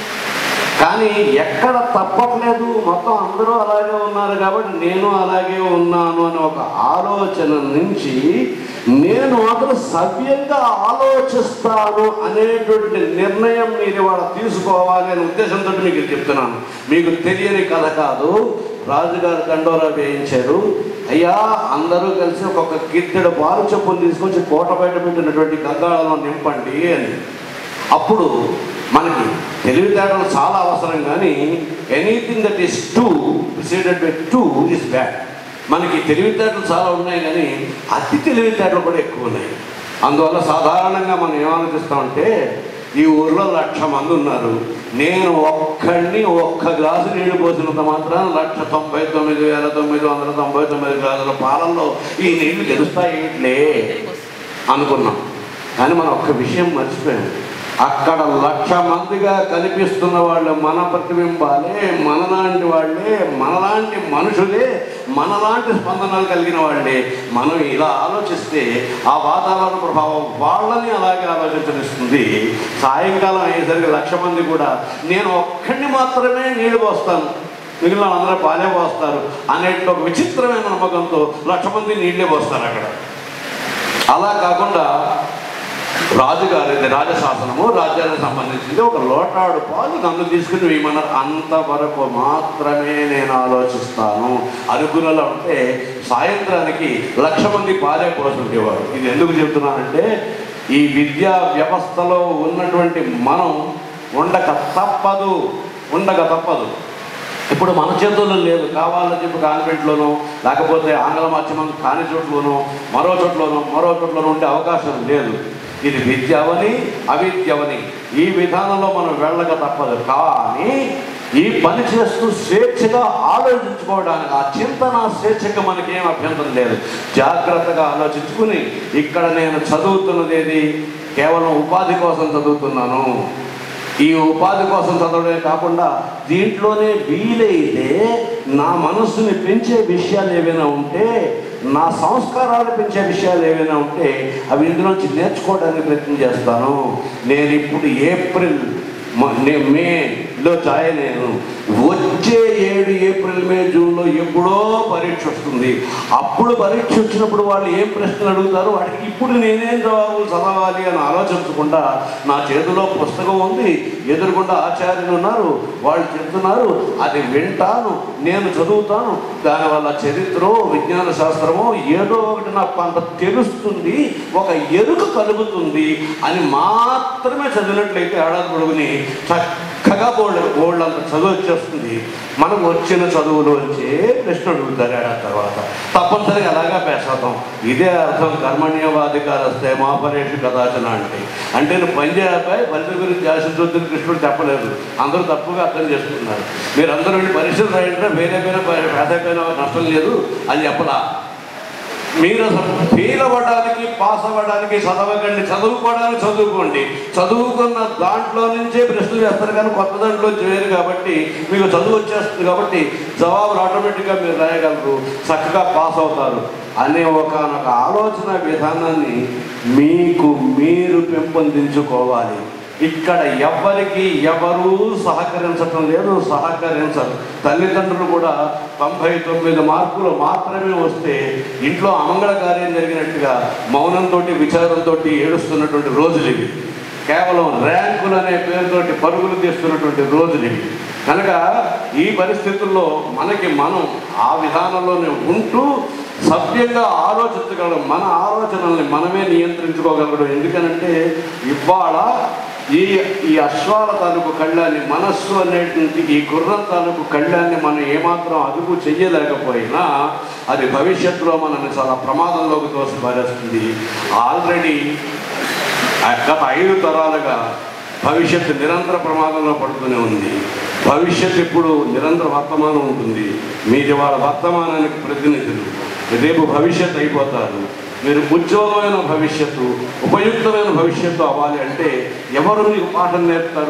కానీ ఎక్కడ తప్పట్లేదు మొత్తం అందరూ అలాగే ఉన్నారు కాబట్టి నేను అలాగే ఉన్నాను అనే ఒక ఆలోచన నుంచి నేను మాత్రం సవ్యంగా ఆలోచిస్తాను అనేటువంటి నిర్ణయం మీరు ఇవాళ తీసుకోవాలి అనే ఉద్దేశంతో మీకు ఇది చెప్తున్నాను మీకు తెలియని కథ కాదు రాజుగారు దండోరా వేయించారు అయ్యా అందరూ కలిసి ఒక్కొక్క గిద్దెడు బారు చెప్పులు తీసుకొచ్చి కోట బయట పెట్టినటువంటి గంగాళంలో నింపండి అని అప్పుడు మనకి తెలివితేటలు చాలా అవసరం కానీ anything that is too preceded by too is bad మనకి తెలివితేటలు చాలా ఉన్నాయి కానీ అతి తెలివితేటలు కూడా ఎక్కువ ఉన్నాయి అందువల్ల సాధారణంగా మనం ఏమాలోచిస్తామంటే ఈ ఊర్లో లక్ష మంది ఉన్నారు నేను ఒక్కడిని ఒక్క గ్లాసు నీళ్లు పోసినంత మాత్రాన లక్ష తొంభై తొమ్మిది వేల తొమ్మిది వందల తొంభై తొమ్మిది గ్లాసుల పాలల్లో ఈ నీళ్లు తెలుస్తాయిట్లే అనుకున్నాం కానీ మనం ఒక్క విషయం మర్చిపోయాం అక్కడ లక్ష మందిగా కనిపిస్తున్న వాళ్ళు మన ప్రతిబింబాలే మనలాంటి వాళ్ళే మనలాంటి మనుషులే మనలాంటి స్పందనలు కలిగిన వాళ్ళే మనం ఇలా ఆలోచిస్తే ఆ వాతావరణ ప్రభావం వాళ్ళని అలాగే ఆలోచించనిస్తుంది సాయంకాలం అయ్యేసరికి లక్ష మంది కూడా నేను ఒక్కడిని మాత్రమే నీళ్ళు పోస్తాను మిగిలిన అందరూ పాలే పోస్తారు అనేటి ఒక విచిత్రమైన నమ్మకంతో లక్ష మంది నీళ్ళే పోస్తారు అక్కడ అలా కాకుండా రాజుగారి ఇది రాజశాసనము రాజ్యానికి సంబంధించింది ఒక లోటాడు పాలు నన్ను తీసుకుని వేయమన్నారు అంతవరకు మాత్రమే నేను ఆలోచిస్తాను అరుగులలో ఉంటే సాయంత్రానికి లక్ష మంది పాలే పోతుండేవారు ఇది ఎందుకు చెప్తున్నానంటే ఈ విద్యా వ్యవస్థలో ఉన్నటువంటి మనం ఉండక తప్పదు ఉండక తప్పదు ఇప్పుడు మన చేతుల్లో లేదు కావాలని చెప్పి కాన్వెంట్లోనో లేకపోతే ఆంగ్ల మాధ్యమం కాని చోట్లోనో మరో చోట్లోనో మరో చోట్లోనో ఉండే అవకాశం లేదు ఇది విద్య అవని అవిద్యవని ఈ విధానంలో మనం వెళ్ళక తప్పదు కానీ ఈ పని చేస్తూ స్వేచ్ఛగా ఆలోచించుకోవడానికి ఆ చింతన స్వేచ్ఛగా మనకేం అభ్యంతరం లేదు జాగ్రత్తగా ఆలోచించుకుని ఇక్కడ నేను చదువుతున్నది ఏది కేవలం ఉపాధి కోసం చదువుతున్నాను ఈ ఉపాధి కోసం చదవడమే కాకుండా దీంట్లోనే వీలైతే నా మనస్సుని పెంచే విషయాలు ఏవైనా ఉంటే నా సంస్కారాలు పెంచే విషయాలు ఏవైనా ఉంటే అవి ఇందులోంచి నేర్చుకోవడానికి ప్రయత్నం చేస్తాను నేను ఇప్పుడు ఏప్రిల్ మ- నే- ఇంట్లో ఛాయ్ నేను వచ్చే ఏడు ఏప్రిల్ మే జూన్లో ఎప్పుడో పరీక్ష వస్తుంది అప్పుడు పరీక్ష వచ్చినప్పుడు వాళ్ళు ఏం ప్రశ్నలు అడుగుతారు వాటికి ఇప్పుడు నేనేం జవాబులు చదవాలి అని ఆలోచించకుండా నా చేతిలో పుస్తకం ఉంది ఎదురుకుండా ఆచార్యులు ఉన్నారు వాళ్ళు చెప్తున్నారు అది వింటాను నేను చదువుతాను దానివల్ల చరిత్ర విజ్ఞాన శాస్త్రమో ఏదో ఒకటి నాకు కొంత తెలుస్తుంది ఒక ఎరుక కలుగుతుంది అని మాత్రమే చదివినట్లయితే ఏడాది పొడుగుని చక్కగా బోల్డ్ బోల్డ్ అంత చదువు వచ్చేస్తుంది మనకు వచ్చిన చదువులోంచే ప్రశ్న అడుగుతారు ఏడాది తర్వాత తప్పనిసరిగా అలాగా పేసాతాం ఇదే అర్థం కర్మణ్యవాధికారస్తే మా పరేషు కదాచన అంటే అంటే నువ్వు పని చేయాలి ఫలితం గురించి ఆశించొద్దని కృష్ణుడు చెప్పలేదు అందరూ తప్పుగా అర్థం చేసుకున్నారు మీరు అందరూ వెళ్ళి పరీక్షలు రాయంటే వేరే వేరే పేదైపోయినా నష్టం లేదు అని చెప్పలా మీరు అసలు ఫెయిల్ అవ్వడానికి పాస్ అవ్వడానికి చదవకండి చదువుకోవడానికి చదువుకోండి చదువుకున్న దాంట్లో నుంచే ప్రశ్నలు చేస్తారు కానీ కొత్త దాంట్లో వేరు కాబట్టి మీకు చదువు వచ్చేస్తుంది కాబట్టి జవాబులు ఆటోమేటిక్గా మీరు రాయగలరు చక్కగా పాస్ అవుతారు అనే ఒకనొక ఆలోచన విధానాన్ని మీకు మీరు పెంపొందించుకోవాలి ఇక్కడ ఎవ్వరికి ఎవరూ సహకరించటం లేదు సహకరించరు తల్లిదండ్రులు కూడా తొంభై తొమ్మిది మార్కులు మాత్రమే వస్తే ఇంట్లో అమంగళ కార్యం జరిగినట్టుగా మౌనంతో విచారంతో ఏడుస్తున్నటువంటి రోజులు ఇవి కేవలం ర్యాంకులు అనే పేరుతోటి పరుగులు తీస్తున్నటువంటి రోజులు ఇవి కనుక ఈ పరిస్థితుల్లో మనకి మనం ఆ విధానంలోనే ఉంటూ సభ్యంగా ఆలోచించగలం మన ఆలోచనల్ని మనమే నియంత్రించుకోగలగడం ఎందుకనంటే ఇవాళ ఈ ఈ అశ్వాల తాలూకు కళ్ళాన్ని మనస్సు అనేటువంటి ఈ గుర్రం తాలూకు కళ్ళాన్ని మనం ఏమాత్రం అదుపు చెయ్యలేకపోయినా అది భవిష్యత్తులో మనల్ని చాలా ప్రమాదంలోకి తోసి పారేస్తుంది ఆల్రెడీ గత ఐదు తరాలుగా భవిష్యత్తు నిరంతర ప్రమాదంలో పడుతూనే ఉంది భవిష్యత్తు ఇప్పుడు నిరంతర వర్తమానం ఉంటుంది మీది వాళ్ళ వర్తమానానికి ప్రతినిధులు రేపు భవిష్యత్తు అయిపోతారు మీరు ఉజ్వలమైన భవిష్యత్తు ఉపయుక్తమైన భవిష్యత్తు అవ్వాలి అంటే ఎవరు మీకు పాఠం నేర్పుతారు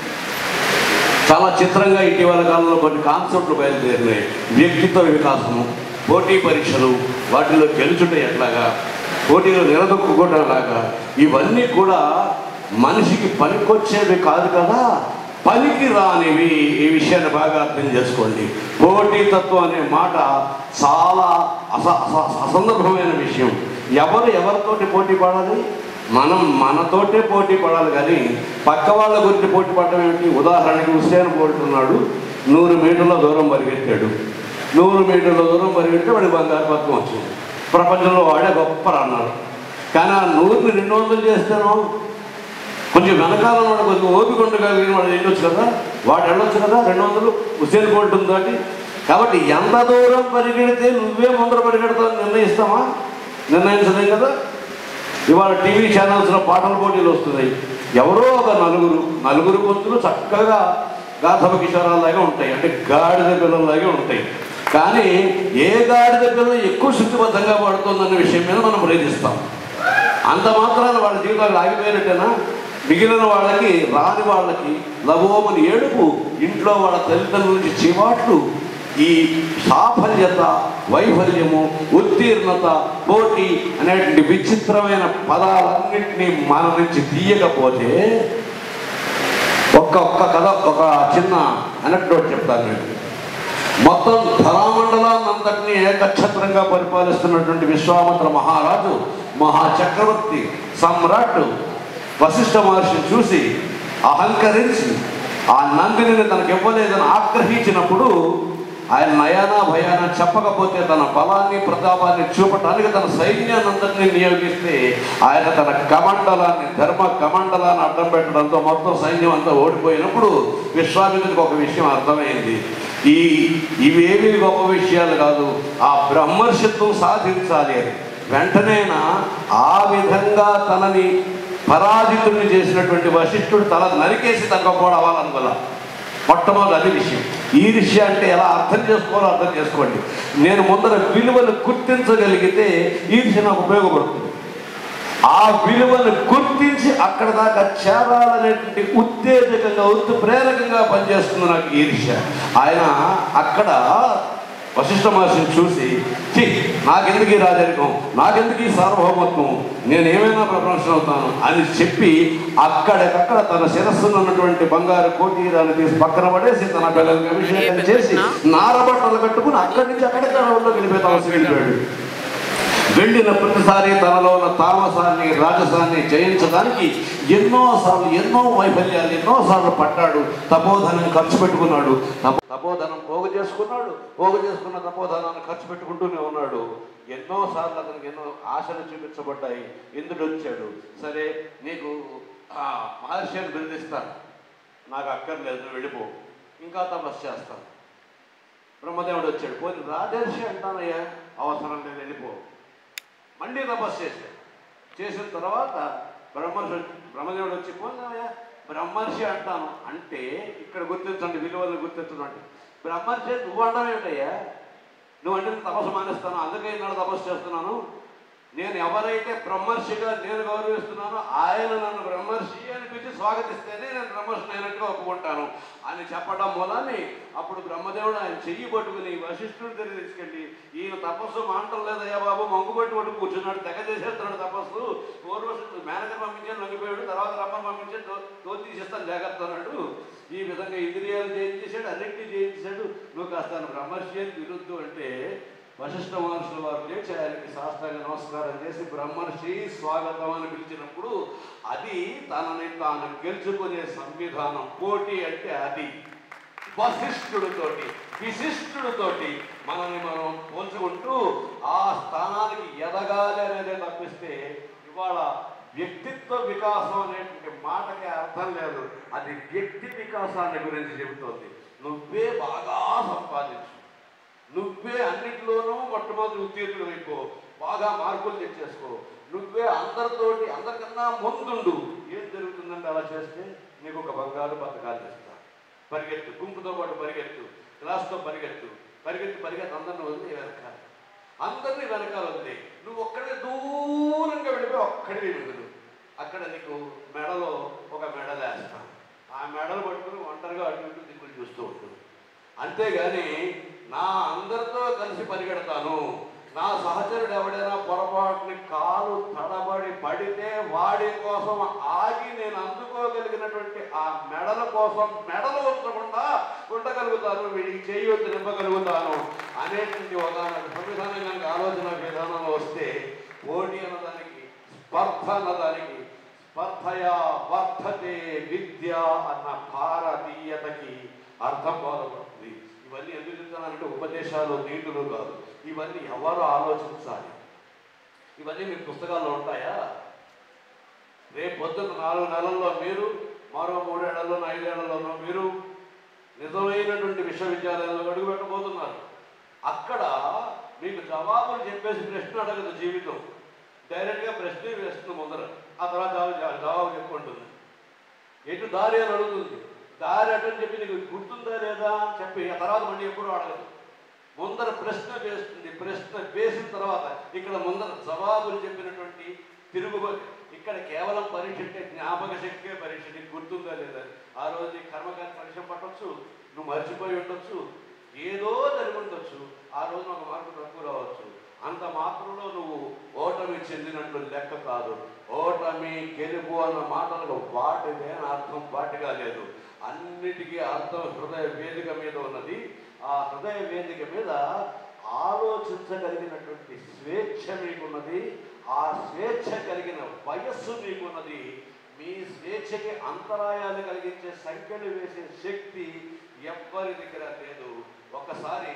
చాలా చిత్రంగా ఇటీవల కాలంలో కొన్ని కాన్సెప్ట్లు బయలుదేరినాయి వ్యక్తిత్వ వికాసము పోటీ పరీక్షలు వాటిలో గెలుచుట ఎట్లాగా పోటీలో నిలదొక్కుకోవడం ఎలాగా ఇవన్నీ కూడా మనిషికి పనికొచ్చేవి కాదు కదా పనికి రానివి ఈ విషయాన్ని బాగా అర్థం చేసుకోండి పోటీతత్వం అనే మాట చాలా అస అస- అసందర్భమైన విషయం ఎవరు ఎవరితోటి పోటీ పడాలి మనం మనతోటే పోటీ పడాలి కానీ పక్క వాళ్ళ గురించి పోటీ పడడం ఏమిటి ఉదాహరణకి హుస్సేన్ బోల్ట్ ఉన్నాడు నూరు మీటర్ల దూరం పరిగెత్తాడు నూరు మీటర్ల దూరం పరిగెత్తే వాడి బంగారు పథకం వచ్చింది ప్రపంచంలో వాడే గొప్ప అన్నారు కానీ ఆ నూరుని రెండు వందలు చేస్తేనో కొంచెం వెనకాల వాడు కొంచెం ఓపిక ఉండగలిగిన వాడు వెళ్ళొచ్చు కదా వాడు వెళ్ళొచ్చు కదా రెండు వందలు హుస్సేన్ బోల్ట్ ఉందాటి కాబట్టి ఎంత దూరం పరిగెడితే నువ్వే ముందర పరిగెడతావు నిర్ణయిస్తామా నిర్ణయించలేం కదా ఇవాళ టీవీ ఛానల్స్లో పాటల పోటీలు వస్తున్నాయి ఎవరో ఒక నలుగురు నలుగురు గొంతులు చక్కగా గాథవ కిషోరాల్లాగా ఉంటాయి అంటే గాడిద పిల్లల్లాగే ఉంటాయి కానీ ఏ గాడిద పిల్ల ఎక్కువ శుద్ధిబద్ధంగా పడుతుందన్న విషయం మీద మనం ప్రయత్నిస్తాం అంత మాత్రాన వాళ్ళ జీవితాలు ఆగిపోయినట్టేనా మిగిలిన వాళ్ళకి రాని వాళ్ళకి లవోమని ఏడుపు ఇంట్లో వాళ్ళ తల్లిదండ్రుల నుంచి చివాట్లు ఈ సాఫల్యత వైఫల్యము ఉత్తీర్ణత పోటీ అనేటువంటి విచిత్రమైన పదాలన్నింటినీ మన నుంచి తీయకపోతే ఒక్క ఒక్క కథ ఒక చిన్న అనక్డోట్ చెప్తాను నేను మొత్తం ధరామండలాన్నంతటినీ ఏకఛత్రంగా పరిపాలిస్తున్నటువంటి విశ్వామిత్ర మహారాజు మహాచక్రవర్తి సమ్రాట్ వశిష్ఠ మహర్షిని చూసి అహంకరించి ఆ నందిని తనకు ఇవ్వలేదని ఆగ్రహించినప్పుడు ఆయన నయానా భయాన చెప్పకపోతే తన బలాన్ని ప్రతాపాన్ని చూపటానికి తన సైన్యాన్ని అంతటినీ నియోగిస్తే ఆయన తన కమండలాన్ని ధర్మ కమండలాన్ని అడ్డం పెట్టడంతో మొత్తం సైన్యం అంతా ఓడిపోయినప్పుడు విశ్వామిత్రుడికి ఒక విషయం అర్థమైంది ఈ ఇవేవి గొప్ప విషయాలు కాదు ఆ బ్రహ్మర్షిత్వం సాధించాలి అని వెంటనేనా ఆ విధంగా తనని పరాజితుడిని చేసినటువంటి వశిష్ఠుడు తల నరికేసి తనకు కూడా అవ్వాలనుకోలే మొట్టమొదటి అది విషయం ఈ విషయం అంటే ఎలా అర్థం చేసుకోవాలో అర్థం చేసుకోండి నేను ముందర విలువను గుర్తించగలిగితే ఈ విషయం నాకు ఉపయోగపడుతుంది ఆ విలువను గుర్తించి అక్కడ దాకా చేరాలనేటువంటి ఉత్తేజకంగా ఉత్తు ప్రేరకంగా పనిచేస్తుంది నాకు ఈర్ష్య ఆయన అక్కడ వశిష్ఠ మహర్షిని చూసి ఛీ నాకెందుకు ఈ రాజరికం నాకెందుకు ఈ సార్వభౌమత్వం నేను ఏమైనా ప్రపంచం అవుతాను అని చెప్పి అక్కడికక్కడ తన శిరస్సును ఉన్నటువంటి బంగారు కోటీరాన్ని తీసి పక్కన పడేసి తన పిల్లలకి అభిషేకం చేసి నారబట్టలు కట్టుకుని అక్కడి నుంచి అక్కడికి ఊళ్ళో వెళ్ళిపోయి అవసరం వెళ్ళిపోయాడు వెళ్ళిన ప్రతిసారి తనలో ఉన్న తామసాన్ని రాజసాన్ని జయించడానికి ఎన్నోసార్లు ఎన్నో వైఫల్యాలు ఎన్నోసార్లు పడ్డాడు తపోధనం ఖర్చు పెట్టుకున్నాడు తపో తపోధనం పోగు చేసుకున్నాడు పోగు చేసుకున్న తపోధనాన్ని ఖర్చు పెట్టుకుంటూనే ఉన్నాడు ఎన్నోసార్లు అతనికి ఎన్నో ఆశలు చూపించబడ్డాయి ఇంద్రుడు వచ్చాడు సరే నీకు ఆ, మహర్షి అని బిరుదిస్తాను నాకు అక్కర్లేదు నువ్వు వెళ్ళిపో ఇంకా తపస్సు చేస్తాను బ్రహ్మదేవుడు వచ్చాడు పోనీ రాజర్షి అంటానయ్యా అవసరం లేదు వెళ్ళిపో మళ్ళీ తపస్సు చేశాడు చేసిన తర్వాత బ్రహ్మర్షి బ్రహ్మదేవుడు వచ్చి పోయినాయా బ్రహ్మర్షి అంటాను అంటే ఇక్కడ గుర్తించండి విలువలను గుర్తించడం అంటే బ్రహ్మర్షి నువ్వు అంటావు ఏమిటయ్యా నువ్వు అంటే నేను తపస్సు మానేస్తాను అందుకే ఈనాడు తపస్సు చేస్తున్నాను నేను ఎవరైతే బ్రహ్మర్షిగా నేను గౌరవిస్తున్నానో ఆయన నన్ను బ్రహ్మర్షి అని పిలిచి స్వాగతిస్తేనే నేను బ్రహ్మర్షిని అయినట్టుగా ఒప్పుకుంటాను అని చెప్పడం మూలాన్ని అప్పుడు బ్రహ్మదేవుడు ఆయన చెయ్యి పట్టుకుని వశిష్ఠుడి దగ్గర తీసుకెళ్ళి ఈయన తపస్సు మాంటం లేదయ్యా బాబు మంగు పట్టు పట్టు కూర్చున్నాడు తెగ చేసేస్తున్నాడు తపస్సు పూర్వశుడు మేనకర్ పంపించాను లొంగిపోయాడు తర్వాత రమ్మని పంపించాడు తో- తో తీసేస్తాను జాగ్రత్త అన్నాడు ఈ విధంగా ఇంద్రియాలు జయించేశాడు అన్నింటినీ జయించేశాడు నువ్వు కాస్త బ్రహ్మర్షి అని విరుద్ధు అంటే వశిష్ఠ మహర్షుల వారు లేచి ఆయనకి శాస్త్రంగా నమస్కారం చేసి బ్రహ్మర్షి స్వాగతం అని పిలిచినప్పుడు అది తనని తాను గెలుచుకునే సంవిధానం పోటీ అంటే అది వశిష్ఠుడితోటి విశిష్టుడితోటి మనల్ని మనం పోల్చుకుంటూ ఆ స్థానానికి ఎదగాలి అనేదే తప్పిస్తే ఇవాళ వ్యక్తిత్వ వికాసం అనేటువంటి మాటకి అర్థం లేదు అది వ్యక్తి వికాసాన్ని గురించి చెబుతోంది నువ్వే బాగా సంపాదించు నువ్వే అన్నిటిలోనూ మొట్టమొదటి ఉత్తీర్ణుడు అయిపో బాగా మార్కులు తెచ్చేసుకో నువ్వే అందరితోటి అందరికన్నా ముందుండు ఏం జరుగుతుందంటే అలా చేస్తే నీకు ఒక బంగారు పథకాలు తెస్తా పరిగెత్తు గుంపుతో పాటు పరిగెత్తు క్లాస్తో పరిగెత్తు పరిగెత్తు పరిగెత్తు అందరిని వదిలి వెనకాల అందరినీ వెనకాల వదిలే నువ్వు ఒక్కడే దూరంగా వెళ్ళిపోయి ఒక్కడే మిగులు అక్కడ నీకు మెడలో ఒక మెడల్ వేస్తాను ఆ మెడలు పట్టుకుని ఒంటరిగా అటు ఇటు దిక్కులు చూస్తూ ఉంటుంది అంతేగాని నా అందరితో కలిసి పరిగెడతాను నా సహచరుడు ఎవడైనా పొరపాటుని కాలు తడబడి పడితే వాడి కోసం ఆగి నేను అందుకోగలిగినటువంటి ఆ మెడల కోసం మెడలు ఉంచకుండా ఉండగలుగుతాను వీడికి చేయి వచ్చి నింపగలుగుతాను అనేటువంటి ఒక సంవిధానం కనుక ఆలోచన విధానంలో వస్తే పోటీ అన్నదానికి స్పర్ధ అన్నదానికి స్పర్ధయా వర్ధతే విద్య అన్న భారతీయతకి అర్థం బాధపడుతుంది ఇవన్నీ ఎందుకు చెప్తున్నానంటే ఉపదేశాలు నీతులు కాదు ఇవన్నీ ఎవరు ఆలోచించాలి ఇవన్నీ మీ పుస్తకాల్లో ఉంటాయా రేపు పొద్దున్న నాలుగు నెలల్లో మీరు మరో మూడేళ్లలోనో ఐదేళ్లలోనో మీరు నిజమైనటువంటి విశ్వవిద్యాలయంలో అడుగు పెట్టబోతున్నారు అక్కడ మీకు జవాబులు చెప్పేసి ప్రశ్న అడగదు జీవితం డైరెక్ట్గా ప్రశ్న వేస్తుంది ముందర ఆ తర్వాత జవాబు జవాబు చెప్పుకుంటుంది ఎటు దారి అని అడుగుతుంది దారి అటు అని చెప్పి నీకు గుర్తుందా లేదా అని చెప్పి ఆ తర్వాత మళ్ళీ ఎప్పుడూ అడగదు ముందర ప్రశ్న వేస్తుంది ప్రశ్న వేసిన తర్వాత ఇక్కడ ముందర జవాబులు చెప్పినటువంటి తిరుగుబడి ఇక్కడ కేవలం పరీక్ష అంటే జ్ఞాపక శక్తికే పరీక్ష నీకు గుర్తుందా లేదా ఆ రోజు నీ కర్మకారి పరీక్ష పట్టొచ్చు నువ్వు మర్చిపోయి ఉండొచ్చు ఏదో జరిగి ఉండొచ్చు ఆ రోజు ఒక మార్పు తక్కువ రావచ్చు అంత మాత్రంలో నువ్వు ఓటమి చెందినట్లు లెక్క కాదు ఓటమి గెలుపు అన్న మాటలకు వాటిదే అని అర్థం వాటిగా లేదు అన్నిటికీ అర్థం హృదయ వేదిక మీద ఉన్నది ఆ హృదయ వేదిక మీద ఆలోచించగలిగినటువంటి స్వేచ్ఛ మీకున్నది ఆ స్వేచ్ఛ కలిగిన వయస్సు మీకున్నది మీ స్వేచ్ఛకి అంతరాయాలు కలిగించే సంఖ్యలు వేసే శక్తి ఎవ్వరి దగ్గర లేదు ఒక్కసారి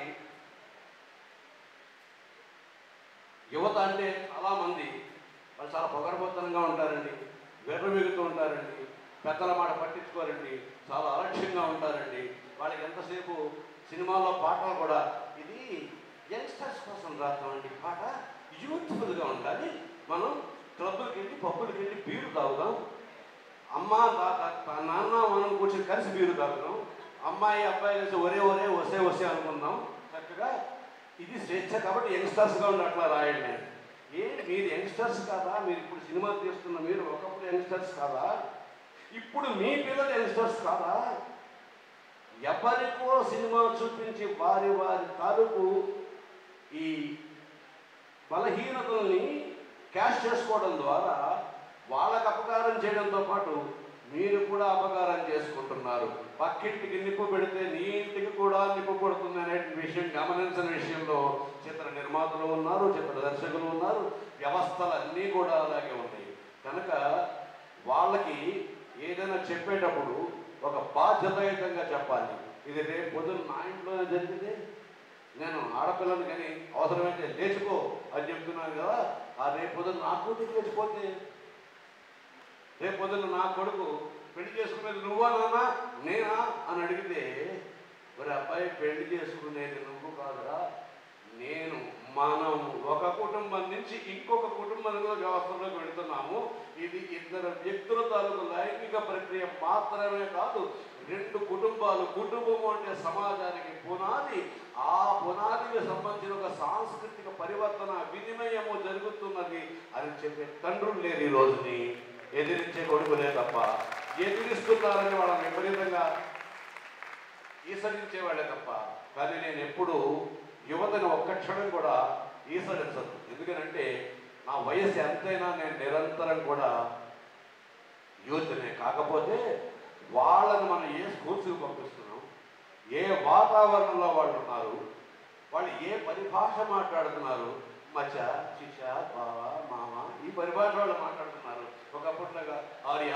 యువత అంటే చాలా మంది వాళ్ళు చాలా పొగరబోత్తనంగా ఉంటారండి వెర్రమిగుతూ ఉంటారండి పెద్దల మాట పట్టించుకోరండి చాలా అలక్ష్యంగా ఉంటారండి వాళ్ళకి ఎంతసేపు సినిమాలో పాటలు కూడా ఇది యంగ్స్టర్స్ కోసం రాద్దామండి పాట యూత్ఫుల్గా ఉండాలి మనం క్లబ్కి వెళ్ళి పబ్బులకి వెళ్ళి బీరు తాగుదాం అమ్మ తాత తా- నాన్న మనం కూర్చొని కలిసి బీరు తాగుదాం అమ్మాయి అబ్బాయి కలిసి ఒరే ఒరే వసే వసే అనుకుందాం చక్కగా ఇది స్వేచ్ఛ కాబట్టి యంగ్స్టర్స్గా ఉండి అట్లా రాయండి ఏంటి మీరు యంగ్స్టర్స్ కాదా మీరు ఇప్పుడు సినిమా తీస్తున్న మీరు ఒకప్పుడు యంగ్స్టర్స్ కాదా ఇప్పుడు మీ పిల్లలు యంగ్స్టర్స్ కాదా ఎవరికో సినిమా చూపించి వారి వారి తాలూకు ఈ బలహీనతల్ని క్యాష్ చేసుకోవడం ద్వారా వాళ్ళకు అపకారం చేయడంతో పాటు మీరు కూడా అపకారం చేసుకుంటున్నారు పక్కింటికి నిప్పు పెడితే నీ ఇంటికి కూడా నిప్పు పడుతుంది అనే విషయం గమనించిన విషయంలో చిత్ర నిర్మాతలు ఉన్నారు చిత్ర దర్శకులు ఉన్నారు వ్యవస్థలు అన్నీ కూడా అలాగే ఉన్నాయి కనుక వాళ్ళకి ఏదైనా చెప్పేటప్పుడు ఒక బాధ్యతాయుతంగా చెప్పాలి ఇది రేపు పొద్దున్న నా ఇంట్లోనే జరిగితే నేను ఆడపిల్లని కానీ అవసరమైతే లేచుకో అని చెప్తున్నాను కదా ఆ రేపు పొద్దున్న నా కూతురు లేచిపోతే రేపు పొద్దున్న నా కొడుకు పెళ్లి చేసుకునేది నువ్వా నాన్న నేనా అని అడిగితే మరి అబ్బాయి పెళ్లి చేసుకునేది నువ్వు కాదురా నేను మనం ఒక కుటుంబం నుంచి ఇంకొక కుటుంబంలో వ్యవస్థలోకి వెళుతున్నాము ఇది ఇద్దరు వ్యక్తుల తాలూకు లైంగిక ప్రక్రియ మాత్రమే కాదు రెండు కుటుంబాలు కుటుంబం అంటే సమాజానికి పునాది ఆ పునాదికి సంబంధించిన ఒక సాంస్కృతిక పరివర్తన వినిమయము జరుగుతున్నది అని చెప్పే తండ్రులు లేరు ఈ రోజుని ఎదిరించే కొడుకులే తప్ప ఎదిరిస్తున్నారని వాళ్ళని విపరీతంగా ఈసడించే వాళ్ళే తప్ప కానీ నేను ఎప్పుడు యువతని ఒక్క క్షణం కూడా ఈసడించదు ఎందుకనంటే నా వయసు ఎంతైనా నేను నిరంతరం కూడా యూత్నే కాకపోతే వాళ్ళని మనం ఏ స్కూల్స్కి పంపిస్తున్నాం ఏ వాతావరణంలో వాళ్ళు ఉన్నారు వాళ్ళు ఏ పరిభాష మాట్లాడుతున్నారు మచ్చ చిచ్చ బావ మామ ఈ పరిభాష వాళ్ళు మాట్లాడుతున్నారు ఒకప్పట్లాగా ఆర్య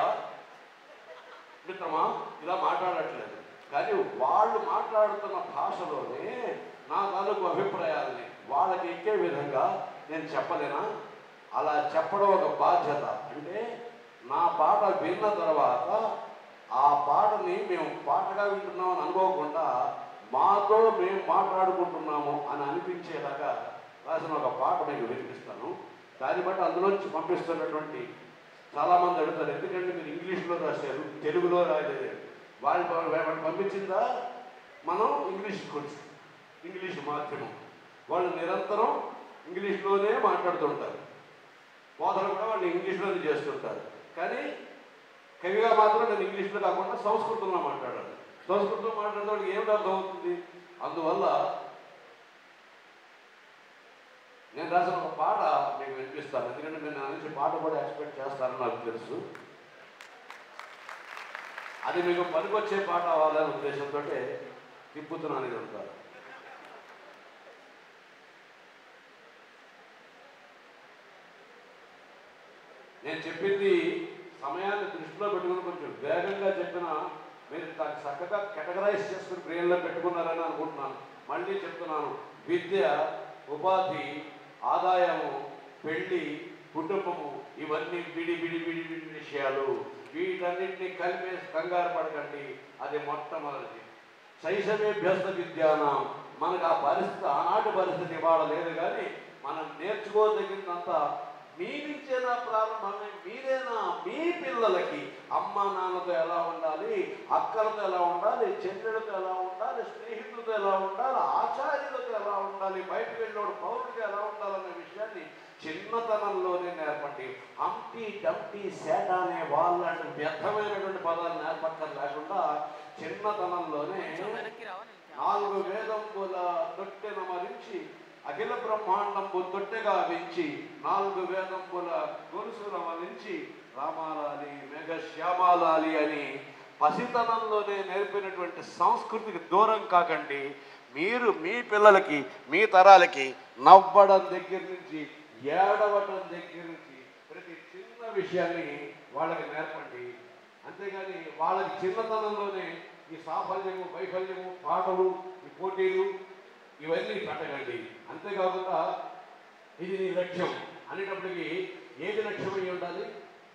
మిత్రమా ఇలా మాట్లాడట్లేదు కానీ వాళ్ళు మాట్లాడుతున్న భాషలోనే నా తాలూకు అభిప్రాయాలని వాళ్ళకి ఎక్కే విధంగా నేను చెప్పలేనా అలా చెప్పడం ఒక బాధ్యత అంటే నా పాట విన్న తర్వాత ఆ పాటని మేము పాటగా వింటున్నాం అని అనుకోకుండా మాతో మేము మాట్లాడుకుంటున్నాము అని అనిపించేలాగా రాసిన ఒక పాట మీకు వినిపిస్తాను దాన్ని బట్టి అందులోంచి పంపిస్తున్నటువంటి చాలామంది అడుగుతారు ఎందుకంటే మీరు ఇంగ్లీష్లో రాశారు తెలుగులో రాయలేదు వాళ్ళు వాళ్ళు పంపించిందా మనం ఇంగ్లీష్ కొంచెం ఇంగ్లీష్ మాధ్యమం వాళ్ళు నిరంతరం ఇంగ్లీష్లోనే మాట్లాడుతుంటారు బోధన కూడా వాళ్ళు ఇంగ్లీష్లోనే చేస్తుంటారు కానీ కవిగా మాత్రం నేను ఇంగ్లీష్లో కాకుండా సంస్కృతంలో మాట్లాడాలి సంస్కృతంలో మాట్లాడేవాడికి ఏమిటి అర్థం అవుతుంది అందువల్ల నేను రాసిన ఒక పాట మీకు వినిపిస్తాను ఎందుకంటే నేను నా నుంచి పాట కూడా ఎక్స్పెక్ట్ చేస్తానని నాకు తెలుసు అది మీకు పనికొచ్చే పాట అవ్వాలనే ఉద్దేశంతో తిప్పుతున్నాను ఇది అంతా నేను చెప్పింది సమయాన్ని దృష్టిలో పెట్టుకుని కొంచెం వేగంగా చెప్పిన మీరు దాన్ని చక్కగా కేటగరైజ్ చేసుకుని బ్రెయిన్లో పెట్టుకున్నారని అనుకుంటున్నాను మళ్ళీ చెప్తున్నాను విద్య ఉపాధి ఆదాయము పెళ్లి కుటుంబము ఇవన్నీ విడి విడి విడి విడి విషయాలు వీటన్నిటిని కలిపేసి కంగారు పడకండి అది మొట్టమొదటిది శైశవేభ్యస్త విద్యానం మనకు ఆ పరిస్థితి ఆనాటి పరిస్థితి ఇవాళ లేదు కానీ మనం నేర్చుకోదగినంత మీ నుంచేనా ప్రారంభమే మీరేనా మీ పిల్లలకి అమ్మ నాన్నతో ఎలా ఉండాలి అక్కలతో ఎలా ఉండాలి చెల్లెలతో ఎలా ఉండాలి స్నేహితులతో ఎలా ఉండాలి ఆచార్యులతో ఎలా ఉండాలి బయటకు వెళ్ళినోడు పౌరుడికి ఎలా ఉండాలనే విషయాన్ని చిన్నతనంలోనే నేర్పండి హంపి డంపి సేట అనే వాళ్ళంటి వ్యర్థమైనటువంటి పదాలు నేర్పక్కర్ లేకుండా చిన్నతనంలోనే నాలుగు వేదంబుల తొట్టెన మరించి అఖిల బ్రహ్మాండంబు తొట్టెగా వించి నాలుగు వేదంబుల గొలుసుల వలించి రామాలాలి మేఘ శ్యామాలాలి అని పసితనంలోనే నేర్పినటువంటి సంస్కృతికి దూరం కాకండి మీరు మీ పిల్లలకి మీ తరాలకి నవ్వడం దగ్గర నుంచి ఏడవటం దగ్గర నుంచి ప్రతి చిన్న విషయాన్ని వాళ్ళకి నేర్పండి అంతేగాని వాళ్ళకి చిన్నతనంలోనే ఈ సాఫల్యము వైఫల్యము పాటలు ఈ పోటీలు ఇవన్నీ పెట్టకండి అంతేకాకుండా ఇది నీ లక్ష్యం అనేటప్పటికి ఏది లక్ష్యం అయి ఉండాలి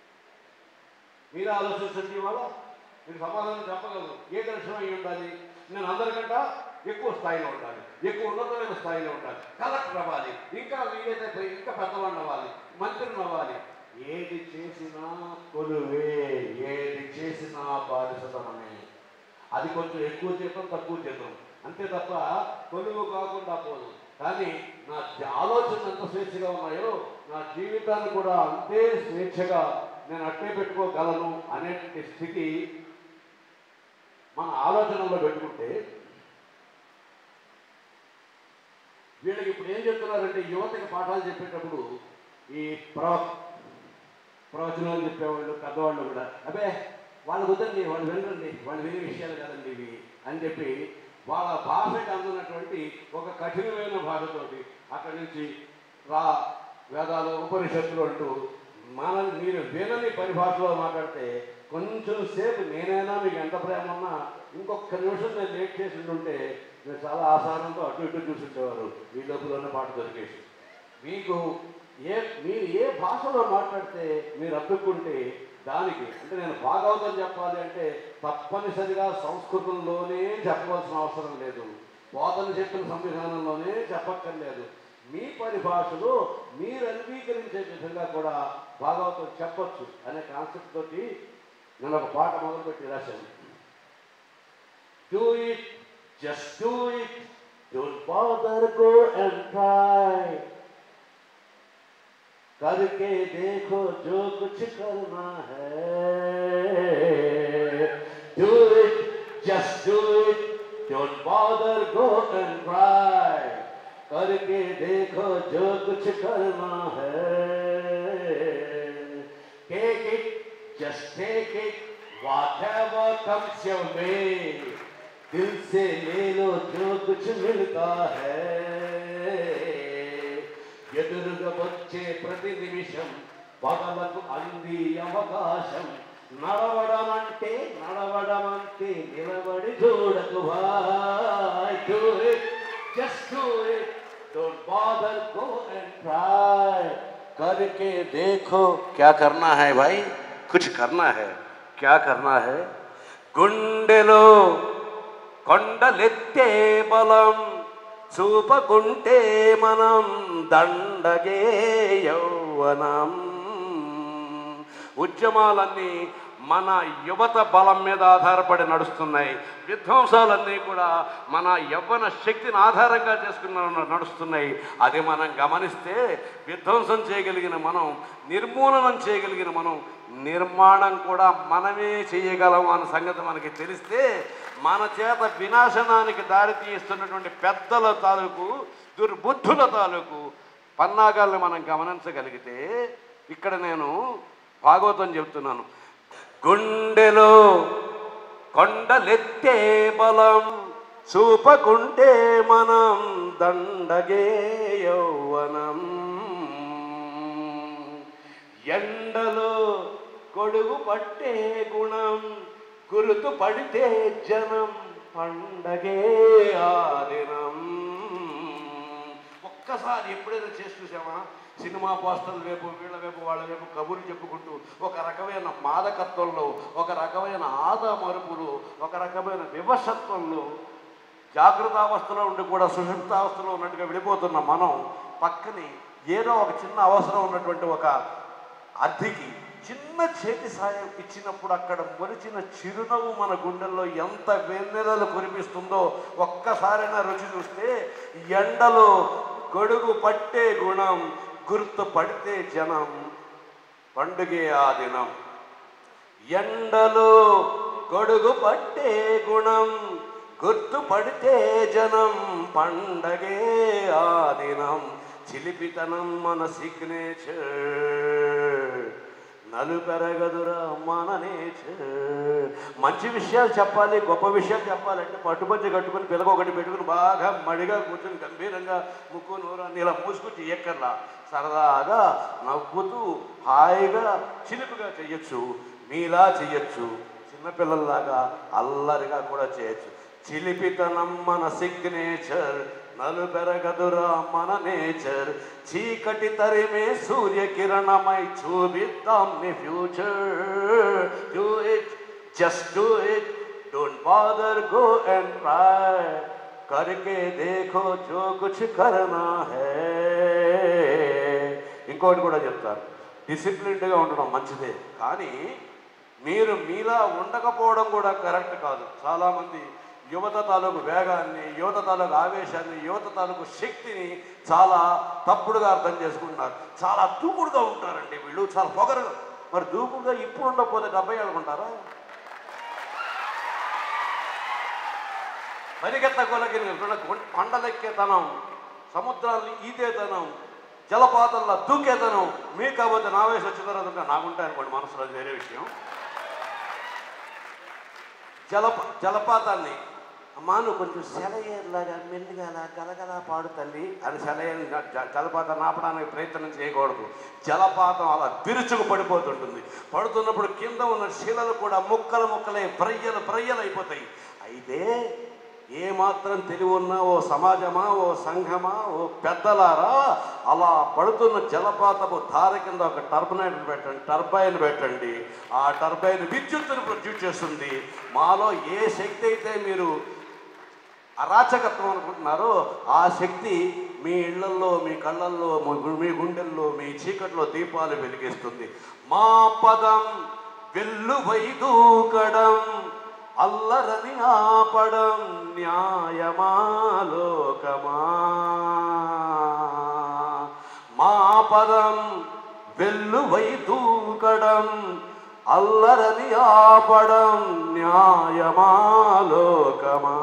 మీరు ఆలోచించండి ఇవాళ మీరు సమాధానం చెప్పగలరు ఏది లక్ష్యం అయి ఉండాలి నేను అందరికంట ఎక్కువ స్థాయిలో ఉండాలి ఎక్కువ ఉన్నతమైన స్థాయిలో ఉండాలి కలెక్టర్ అవ్వాలి ఇంకా వీలైతే పోయి ఇంకా పెద్దవాడిని అవ్వాలి మంత్రిని అవ్వాలి ఏది చేసినా కొలువే ఏది చేసినా బానిసతనమే అది కొంచెం ఎక్కువ జీతం తక్కువ జీతం అంతే తప్ప కొలువు కాకుండా పోదు కానీ నా జ- ఆలోచనలు ఎంత స్వేచ్ఛగా ఉన్నాయో నా జీవితాన్ని కూడా అంతే స్వేచ్ఛగా నేను అట్టే పెట్టుకోగలను అనేటువంటి స్థితి మన ఆలోచనలో పెట్టుకుంటే వీళ్ళకి ఇప్పుడు ఏం చెప్తున్నారంటే యువతకి పాఠాలు చెప్పేటప్పుడు ఈ ప్రవ ప్రవచనాలు చెప్పేవాళ్ళు పెద్దవాళ్ళు కూడా అబ్బే వాళ్ళు వద్దండి వాళ్ళు వినరండి వాళ్ళు వినే విషయాలు కాదండి ఇవి అని చెప్పి వాళ్ళ భాషకు అందున్నటువంటి ఒక కఠినమైన భాషతోటి అక్కడి నుంచి రా వేదాలు ఉపనిషత్తులు అంటూ మన మీరు వినని పరిభాషలో మాట్లాడితే కొంచెం సేపు నేనైనా మీకు ఎంత ప్రేమ ఉన్నా ఇంకొక నిమిషం నేను లేట్ చేసి ఉంటే మీరు చాలా ఆసానంతో అటు ఇటు చూసుండేవారు ఈ లోపలనే పాట దొరికేసి మీకు ఏ మీరు ఏ భాషలో మాట్లాడితే మీరు అతుక్కుంటే దానికి అంటే నేను భాగవతం చెప్పాలి అంటే తప్పనిసరిగా సంస్కృతంలోనే చెప్పవలసిన అవసరం లేదు పోతను చెప్పిన సంవిధానంలోనే చెప్పక్కర్లేదు మీ పరిభాషలో మీరు అంగీకరించే విధంగా కూడా భాగవతం చెప్పొచ్చు అనే కాన్సెప్ట్ తోటి నేను ఒక పాట మొదలుపెట్టి రాశాను do it just do it don't bother go and try करके देखो जो कुछ करना है do it just do it don't bother go and try करके देखो जो कुछ करना है take it just take it whatever comes your way दिल से ले लो जो कुछ मिलता है ఎదురుగా వచ్చే ప్రతి నిమిషం పగలకు అంది అవకాశం నడవడం అంటే నడవడం అంటే నిలబడి చూడకు భాయ్ do it just do it don't bother go and try करके देखो क्या करना है भाई कुछ करना है क्या करना है గుండెలో కొండలెత్తే బలం చూపకుంటే మనం దండగే యౌవనం ఉద్యమాలన్నీ మన యువత బలం మీద ఆధారపడి నడుస్తున్నాయి విధ్వంసాలన్నీ కూడా మన యవ్వన శక్తిని ఆధారంగా చేసుకున్న నడుస్తున్నాయి అది మనం గమనిస్తే విధ్వంసం చేయగలిగిన మనం నిర్మూలనం చేయగలిగిన మనం నిర్మాణం కూడా మనమే చేయగలం అన్న సంగతి మనకి తెలిస్తే మన చేత వినాశనానికి దారి తీస్తున్నటువంటి పెద్దల తాలూకు దుర్బుద్ధుల తాలూకు పన్నాగాల్ని మనం గమనించగలిగితే ఇక్కడ నేను భాగవతం చెప్తున్నాను గుండెలో కొండలెత్తే బలం చూపకుంటే మనం దండగే యౌవనం ఎండలో గొడుగు పట్టే గుణం గురుతు పడితే జనం పండగే ఆదినం ఒక్కసారి ఎప్పుడైనా చేసి చూసామా సినిమా పోస్టర్ల వైపు వీళ్ళ వైపు వాళ్ళ వైపు కబుర్లు చెప్పుకుంటూ ఒక రకమైన మాదకత్వంలో ఒక రకమైన ఆదా మరుపులు ఒక రకమైన వివశత్వంలో జాగ్రత్తావస్థలో ఉండి కూడా సుషుప్తావస్థలో ఉన్నట్టుగా వెళ్ళిపోతున్న మనం పక్కని ఏదో ఒక చిన్న అవసరం ఉన్నటువంటి ఒక అద్దెకి చిన్న చేతి సాయం ఇచ్చినప్పుడు అక్కడ మొలిచిన చిరునవ్వు మన గుండెల్లో ఎంత వెన్నెలలు కురిపిస్తుందో ఒక్కసారైనా రుచి చూస్తే ఎండలో గొడుగు పట్టే గుణం గుర్తు పడితే జనం పండుగే ఆ దినం ఎండలో గొడుగు పట్టే గుణం గుర్తు పడితే జనం పండగే ఆ దినం చిలిపితనం మన సిగ్నేచర్ నలుపెరగదురా మన నేచర్ మంచి విషయాలు చెప్పాలి గొప్ప విషయాలు చెప్పాలంటే పట్టుపంచి కట్టుకుని పిల్లక ఒకటి పెట్టుకుని బాగా మడిగా కూర్చొని గంభీరంగా ముక్కు నోరు అన్ని ఇలా మూసుకుని ఎక్కర్లా సరదాగా నవ్వుతూ హాయిగా చిలుపుగా చెయ్యొచ్చు మీలా చెయ్యొచ్చు చిన్నపిల్లల్లాగా అల్లరిగా కూడా చేయొచ్చు చిలిపితనం మన సిగ్నేచర్ నలుబెరగదురా మన నేచర్ చీకటి తరిమే సూర్యకిరణమై చూపిద్దాం నీ future do it just do it don't bother go and try करके देखो जो कुछ करना है ఇంకోటి కూడా చెప్తాను డిసిప్లిన్డ్గా ఉండడం మంచిదే కానీ మీరు మీలా ఉండకపోవడం కూడా కరెక్ట్ కాదు చాలామంది యువత తాలూకు వేగాన్ని యువత తాలూకు ఆవేశాన్ని యువత తాలూకు శక్తిని చాలా తప్పుడుగా అర్థం చేసుకుంటున్నారు చాలా దూకుడుగా ఉంటారండి వీళ్ళు చాలా పొగరుగా మరి దూకుడుగా ఇప్పుడు ఉండకపోతే డెబ్బై ఏళ్ళకుంటారా పరిగెత్తగొలగిన కొండలెక్కేతనం సముద్రాన్ని ఈదేతనం జలపాతంలో దూకేతనం మీకు కాకపోతే నా వయసు వచ్చిన తర్వాత ఉంటే నాకుంటాయి అనుకోండి మనసులో అది వేరే విషయం జలప జలపాతాన్ని అమ్మా నువ్వు కొంచెం సెలయేరులాగా మెల్లిగా అలా గలగలా పాడు తల్లి అని సెలయేరు జ- జలపాతాన్ని ఆపడానికి ప్రయత్నం చేయకూడదు జలపాతం అలా విరుచుకు పడిపోతుంటుంది పడుతున్నప్పుడు కింద ఉన్న శిలలు కూడా ముక్కలు ముక్కలై ప్రయ్యలు ప్రయ్యలు అయిపోతాయి అయితే ఏ మాత్రం తెలివి ఉన్నా ఓ సమాజమా ఓ సంఘమా ఓ పెద్దలారా అలా పడుతున్న జలపాతపు ధార కింద ఒక టర్బైన్ పెట్టండి టర్బైన్ పెట్టండి ఆ టర్బైన్ విద్యుత్తును ప్రొడ్యూస్ చేస్తుంది మాలో ఏ శక్తి అయితే మీరు అరాచకత్వం అనుకుంటున్నారో ఆ శక్తి మీ ఇళ్లల్లో మీ కళ్ళల్లో మీ గు- మీ గుండెల్లో మీ చీకట్లో దీపాలు వెలిగిస్తుంది మా పదం వెల్లువై దూకడం అల్లరని ఆపడం న్యాయమా లోకమా మా పదం వెల్లువై దూకడం అల్లరని ఆపడం న్యాయమా లోకమా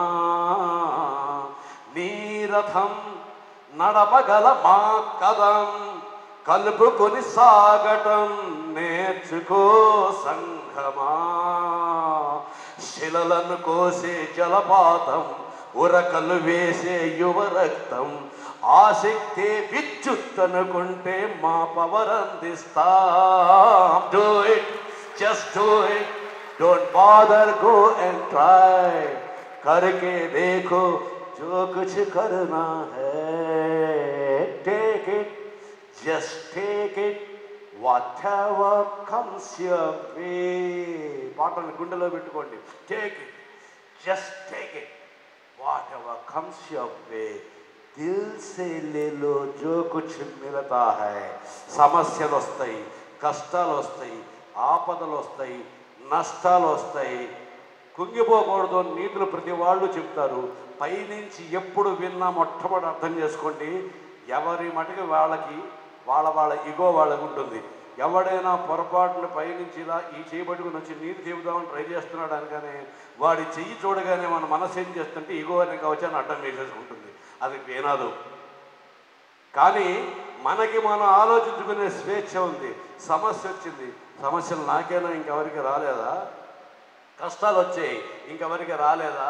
నీరథం నడపగల మా కదం కలుపుకొని సాగటం నేర్చుకో సంఘమా శిలలను కోసే జలపాతం ఉరకలు వేసే యువ రక్తం ఆసక్తే విద్యుత్ అనుకుంటే మా పవర్ అందిస్తాం do it just do it don't bother go and try करके देखो जो कुछ करना है take it just take it whatever comes your way పాటను గుండెలో పెట్టుకోండి take it just take it whatever comes your way दिल से ले लो जो कुछ मिलता है సమస్యలు వస్తాయి కష్టాలు వస్తాయి ఆపదలు వస్తాయి నష్టాలు వస్తాయి కుంగిపోకూడదు అని నీతులు ప్రతి వాళ్ళు చెప్తారు పైనుంచి ఎప్పుడు విన్నా మొట్టమొదటి అర్థం చేసుకోండి ఎవరి మటుకు వాళ్ళకి వాళ్ళ వాళ్ళ ఇగో వాళ్ళకు ఉంటుంది ఎవడైనా పొరపాటున పైనుంచి ఇలా ఈ చేయబట్టుకుని వచ్చి నీరు చెబుదామని ట్రై చేస్తున్నాడు అనగానే వాడి చెయ్యి చూడగానే మన మనసు ఏం చేస్తుంటే ఇగో అనే కవచాన్ని అడ్డం వేసేసుకుంటుంది అది వేనాదు కానీ మనకి మనం ఆలోచించుకునే స్వేచ్ఛ ఉంది సమస్య వచ్చింది సమస్యలు నాకేనా ఇంకెవరికి రాలేదా కష్టాలు వచ్చాయి ఇంకెవరికి రాలేదా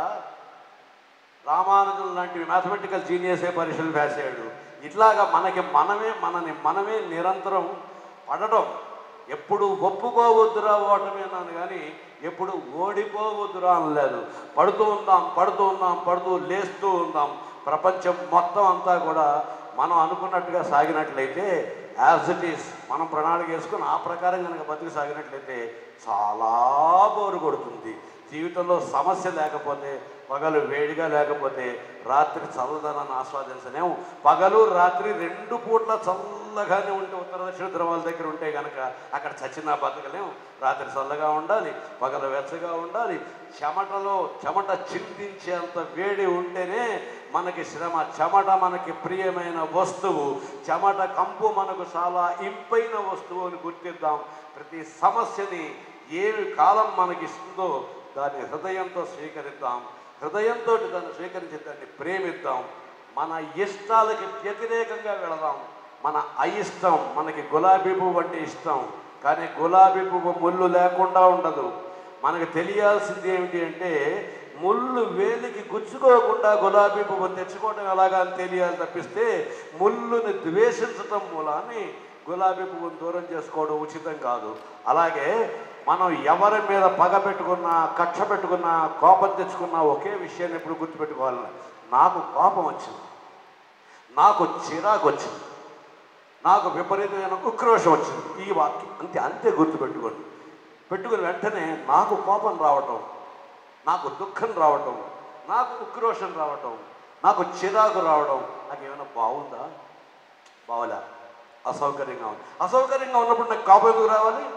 రామానుజులు లాంటి మ్యాథమెటికల్ జీనియసే పరీక్షలు వేసాడు ఇట్లాగా మనకి మనమే మనని మనమే నిరంతరం పడటం ఎప్పుడు ఒప్పుకోవద్దురా ఓటమేనాను కానీ ఎప్పుడు ఓడిపోవద్దురా అనలేదు పడుతూ ఉందాం పడుతూ ఉందాం పడుతూ లేస్తూ ఉందాం ప్రపంచం మొత్తం అంతా కూడా మనం అనుకున్నట్టుగా సాగినట్లయితే యాజ్ ఇట్ ఈస్ మనం ప్రణాళిక వేసుకుని ఆ ప్రకారం కనుక బతికి సాగినట్లయితే చాలా బోరు కొడుతుంది జీవితంలో సమస్య లేకపోతే పగలు వేడిగా లేకపోతే రాత్రి చల్లదనాన్ని ఆస్వాదించలేము పగలు రాత్రి రెండు పూట్ల చల్లగానే ఉంటే ఉత్తర దక్షిణ ధ్రువాల దగ్గర ఉంటే కనుక అక్కడ చచ్చినా బతకలేము రాత్రి చల్లగా ఉండాలి పగలు వెచ్చగా ఉండాలి చెమటలో చెమట చిందించేంత వేడి ఉంటేనే మనకి శ్రమ చెమట మనకి ప్రియమైన వస్తువు చెమట కంపు మనకు చాలా ఇంపైన వస్తువు అని గుర్తిద్దాం ప్రతి సమస్యని ఏమి కాలం మనకి ఇస్తుందో దాన్ని హృదయంతో స్వీకరిద్దాం హృదయంతో దాన్ని స్వీకరించి దాన్ని ప్రేమిద్దాం మన ఇష్టాలకి వ్యతిరేకంగా వెళదాం మన అయిష్టం మనకి గులాబీ పువ్వు అంటే ఇష్టం కానీ గులాబీ పువ్వు ముళ్ళు లేకుండా ఉండదు మనకు తెలియాల్సింది ఏమిటి అంటే ముళ్ళు వేలికి గుచ్చుకోకుండా గులాబీ పువ్వు తెచ్చుకోవడం ఎలాగా అని తెలియాలి తప్పిస్తే ముళ్ళుని ద్వేషించటం మూలాన్ని గులాబీ పువ్వును దూరం చేసుకోవడం ఉచితం కాదు అలాగే మనం ఎవరి మీద పగ పెట్టుకున్నా కక్ష పెట్టుకున్నా కోపం తెచ్చుకున్నా ఒకే విషయాన్ని ఎప్పుడు గుర్తుపెట్టుకోవాలి నాకు కోపం వచ్చింది నాకు చిరాకు వచ్చింది నాకు విపరీతమైన ఉక్రోషం వచ్చింది ఈ వాక్యం అంతే అంతే గుర్తుపెట్టుకోండి పెట్టుకుని వెంటనే నాకు కోపం రావటం నాకు దుఃఖం రావటం నాకు ఉక్రోషం రావటం నాకు చిరాకు రావడం నాకు ఏమైనా బాగుందా బావలే అసౌకర్యంగా ఉంది అసౌకర్యంగా ఉన్నప్పుడు నాకు కోపం ఎందుకు రావాలి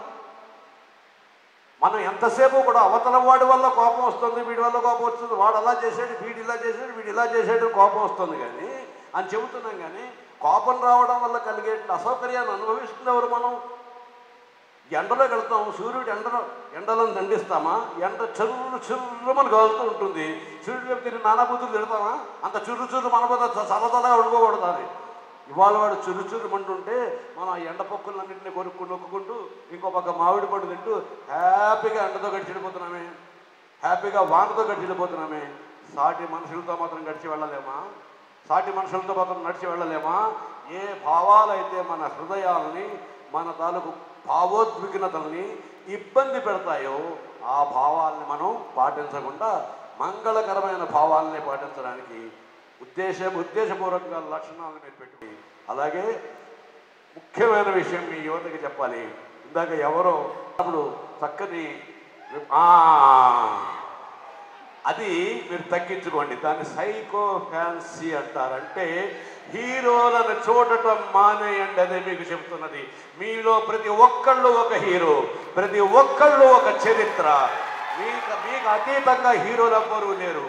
మనం ఎంతసేపు కూడా అవతల వాడి వల్ల కోపం వస్తుంది వీడి వల్ల కోపం వస్తుంది వాడు అలా చేశాడు వీడు ఇలా చేశాడు వీడు ఇలా చేశాడు కోపం వస్తుంది కానీ అని చెబుతున్నాం కానీ కోపం రావడం వల్ల కలిగే అసౌకర్యాన్ని అనుభవిస్తుంది ఎవరు మనం ఎండలోకి వెళ్తాం సూర్యుడు ఎండలో ఎండలను దండిస్తామా ఎండ చెర్రు చెర్రమని కాలుతూ ఉంటుంది సూర్యుడు తిరిగి నానా బుద్ధులు తిడతామా అంత చుర్రు చుర్రు మన పోతే చల్లదలా ఉడుకోకూడదు అది ఇవాళ వాడు చురు చురుమంటుంటే మనం ఆ ఎండ పొక్కులన్నింటినీ కొనుక్కు నొక్కుంటూ ఇంకో పక్క మామిడి పండు తింటూ హ్యాపీగా ఎండతో గడిచిడిపోతున్నామే హ్యాపీగా వానతో గడిచిడిపోతున్నామే సాటి మనుషులతో మాత్రం గడిచి వెళ్ళలేమా సాటి మనుషులతో మాత్రం నడిచి వెళ్ళలేమా ఏ భావాలైతే మన హృదయాలని మన తాలూకు భావోద్విగ్నతల్ని ఇబ్బంది పెడతాయో ఆ భావాల్ని మనం పాటించకుండా మంగళకరమైన భావాల్ని పాటించడానికి ఉద్దేశం ఉద్దేశపూర్వకంగా లక్షణాలను మీరు పెట్టుకుని అలాగే ముఖ్యమైన విషయం మీ యువతకి చెప్పాలి ఇందాక ఎవరో అప్పుడు చక్కని ఆ, అది మీరు తగ్గించుకోండి దాన్ని సైకో ఫ్యాన్సీ అంటారంటే హీరోలను చూడటం మానేయండి అదే మీకు చెప్తున్నది మీలో ప్రతి ఒక్కళ్ళు ఒక హీరో ప్రతి ఒక్కళ్ళు ఒక చరిత్ర మీకు మీకు అతీతంగా హీరోలు ఎవ్వరూ లేరు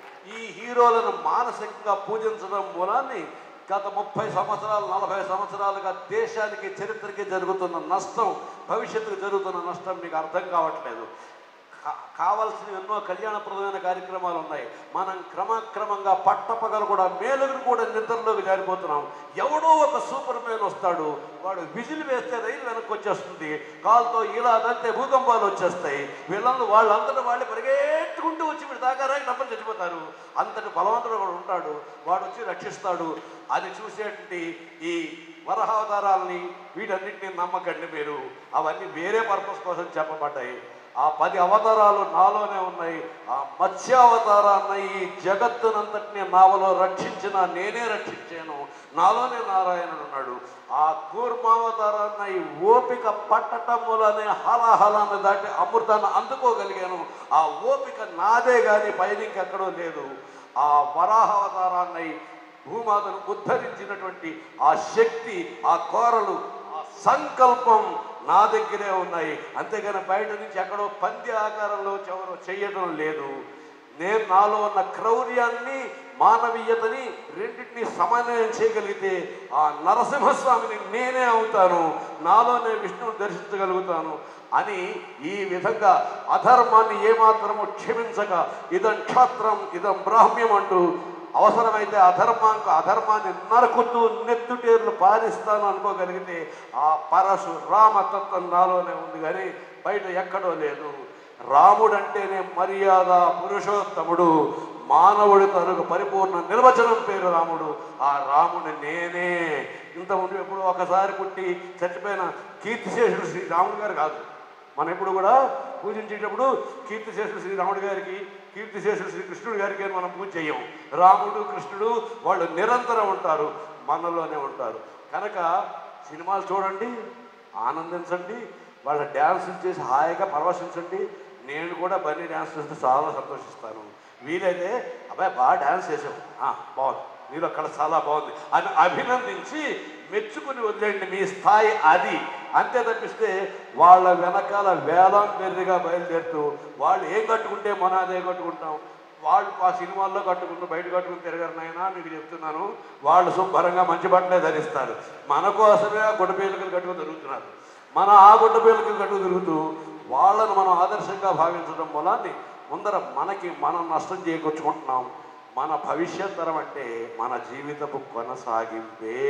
ఈ హీరోలను మానసికంగా పూజించడం మూలాన్ని గత ముప్పై సంవత్సరాలు నలభై సంవత్సరాలుగా దేశానికి చరిత్రకి జరుగుతున్న నష్టం భవిష్యత్తుకు జరుగుతున్న నష్టం మీకు అర్థం కావట్లేదు కా- కావాల్సిన ఎన్నో కళ్యాణప్రదమైన కార్యక్రమాలు ఉన్నాయి మనం క్రమక్రమంగా పట్టపగలు కూడా మేలుగురు కూడా నిద్రలోకి జారిపోతున్నాం ఎవడో ఒక సూపర్ మ్యాన్ వస్తాడు వాడు విజిల్ వేస్తే రైలు వెనక్కి వచ్చేస్తుంది కాలుతో ఇలా అదంతే భూకంపాలు వచ్చేస్తాయి వీళ్ళందరూ వాళ్ళందరూ వాళ్ళు పరిగెట్టుకుంటూ వచ్చి వీడు దాకా రాయి డబ్బులు చచ్చిపోతారు అంతటి బలవంతుడు కూడా ఉంటాడు వాడు వచ్చి రక్షిస్తాడు అది చూసేటువంటి ఈ వరహావతారాలని వీటన్నిటిని నమ్మకండి మీరు అవన్నీ వేరే పర్పస్ కోసం చెప్పబడ్డాయి ఆ పది అవతారాలు నాలోనే ఉన్నాయి ఆ మత్స్యావతారాన్న ఈ జగత్తునంతటిని నావలో రక్షించిన నేనే రక్షించాను నాలోనే నారాయణుడు ఉన్నాడు ఆ కూర్మావతారాన్న ఈ ఓపిక పట్టటం మూలనే హలాహలాన్ని దాటి అమృతాన్ని అందుకోగలిగాను ఆ ఓపిక నాదే కానీ పైన ఇంకెక్కడో లేదు ఆ వరాహావతారాన్ని భూమాతను ఉద్ధరించినటువంటి ఆ శక్తి ఆ కోరలు ఆ సంకల్పం నా దగ్గరే ఉన్నాయి అంతేగాని బయట నుంచి ఎక్కడో పంది ఆకారంలో ఎవరో చేయటం లేదు నేను నాలో ఉన్న క్రౌర్యాన్ని మానవీయతని రెండింటిని సమన్వయం చేయగలిగితే ఆ నరసింహస్వామిని నేనే అవుతాను నాలోనే విష్ణువుని దర్శించగలుగుతాను అని ఈ విధంగా అధర్మాన్ని ఏమాత్రము క్షమించక ఇదం క్షాత్రం ఇదం బ్రాహ్మ్యం అంటూ అవసరమైతే అధర్మాంక అధర్మాన్ని నరుకుతూ నెత్తుటేర్లు పాలిస్తాను అనుకోగలిగితే ఆ పరశు రామతత్వం నాలోనే ఉంది కానీ బయట ఎక్కడో లేదు రాముడు అంటేనే మర్యాద పురుషోత్తముడు మానవుడి తనకు పరిపూర్ణ నిర్వచనం పేరు రాముడు ఆ రాముని నేనే ఇంతకుముందు ఎప్పుడు ఒకసారి పుట్టి చచ్చిపోయిన కీర్తిశేషుడు శ్రీ రాముడు గారు కాదు మనం ఎప్పుడు కూడా పూజించేటప్పుడు కీర్తిశేషుడు శ్రీరాముడు గారికి కీర్తిశేషుడు శ్రీకృష్ణుడు గారికి అని మనం పూజ చేయం రాముడు కృష్ణుడు వాళ్ళు నిరంతరం ఉంటారు మనలోనే ఉంటారు కనుక సినిమాలు చూడండి ఆనందించండి వాళ్ళ డ్యాన్సులు చేసి హాయిగా పరవశించండి నేను కూడా బన్నీ డ్యాన్స్ చేస్తే చాలా సంతోషిస్తాను వీలైతే అబ్బాయి బాగా డ్యాన్స్ చేసావు "ఆ, బాగుంది నీలో కళ చాలా బాగుంది అని అభినందించి మెచ్చుకుని వదిలేండి మీ స్థాయి అది అంతే తప్పిస్తే వాళ్ళ వెనకాల వేలం బెర్రిగా బయలుదేరుతూ వాళ్ళు ఏం కట్టుకుంటే మనం అదే కట్టుకుంటాం వాళ్ళు ఆ సినిమాల్లో కట్టుకుంటూ బయట కట్టుకుని తిరగరు నాయనా మీకు చెప్తున్నాను వాళ్ళు శుభ్రంగా మంచి బట్టలే ధరిస్తారు మన కోసమే ఆ గుడ్డ పేలికలు కట్టుకుని తిరుగుతున్నారు మన ఆ గుడ్డ పేలికలు కట్టుకు తిరుగుతూ వాళ్ళను మనం ఆదర్శంగా భావించడం మూలాన్ని ముందర మనకి మనం నష్టం చేకూర్చుకుంటున్నాం మన భవిష్యత్ తరం అంటే మన జీవితపు కొనసాగింపే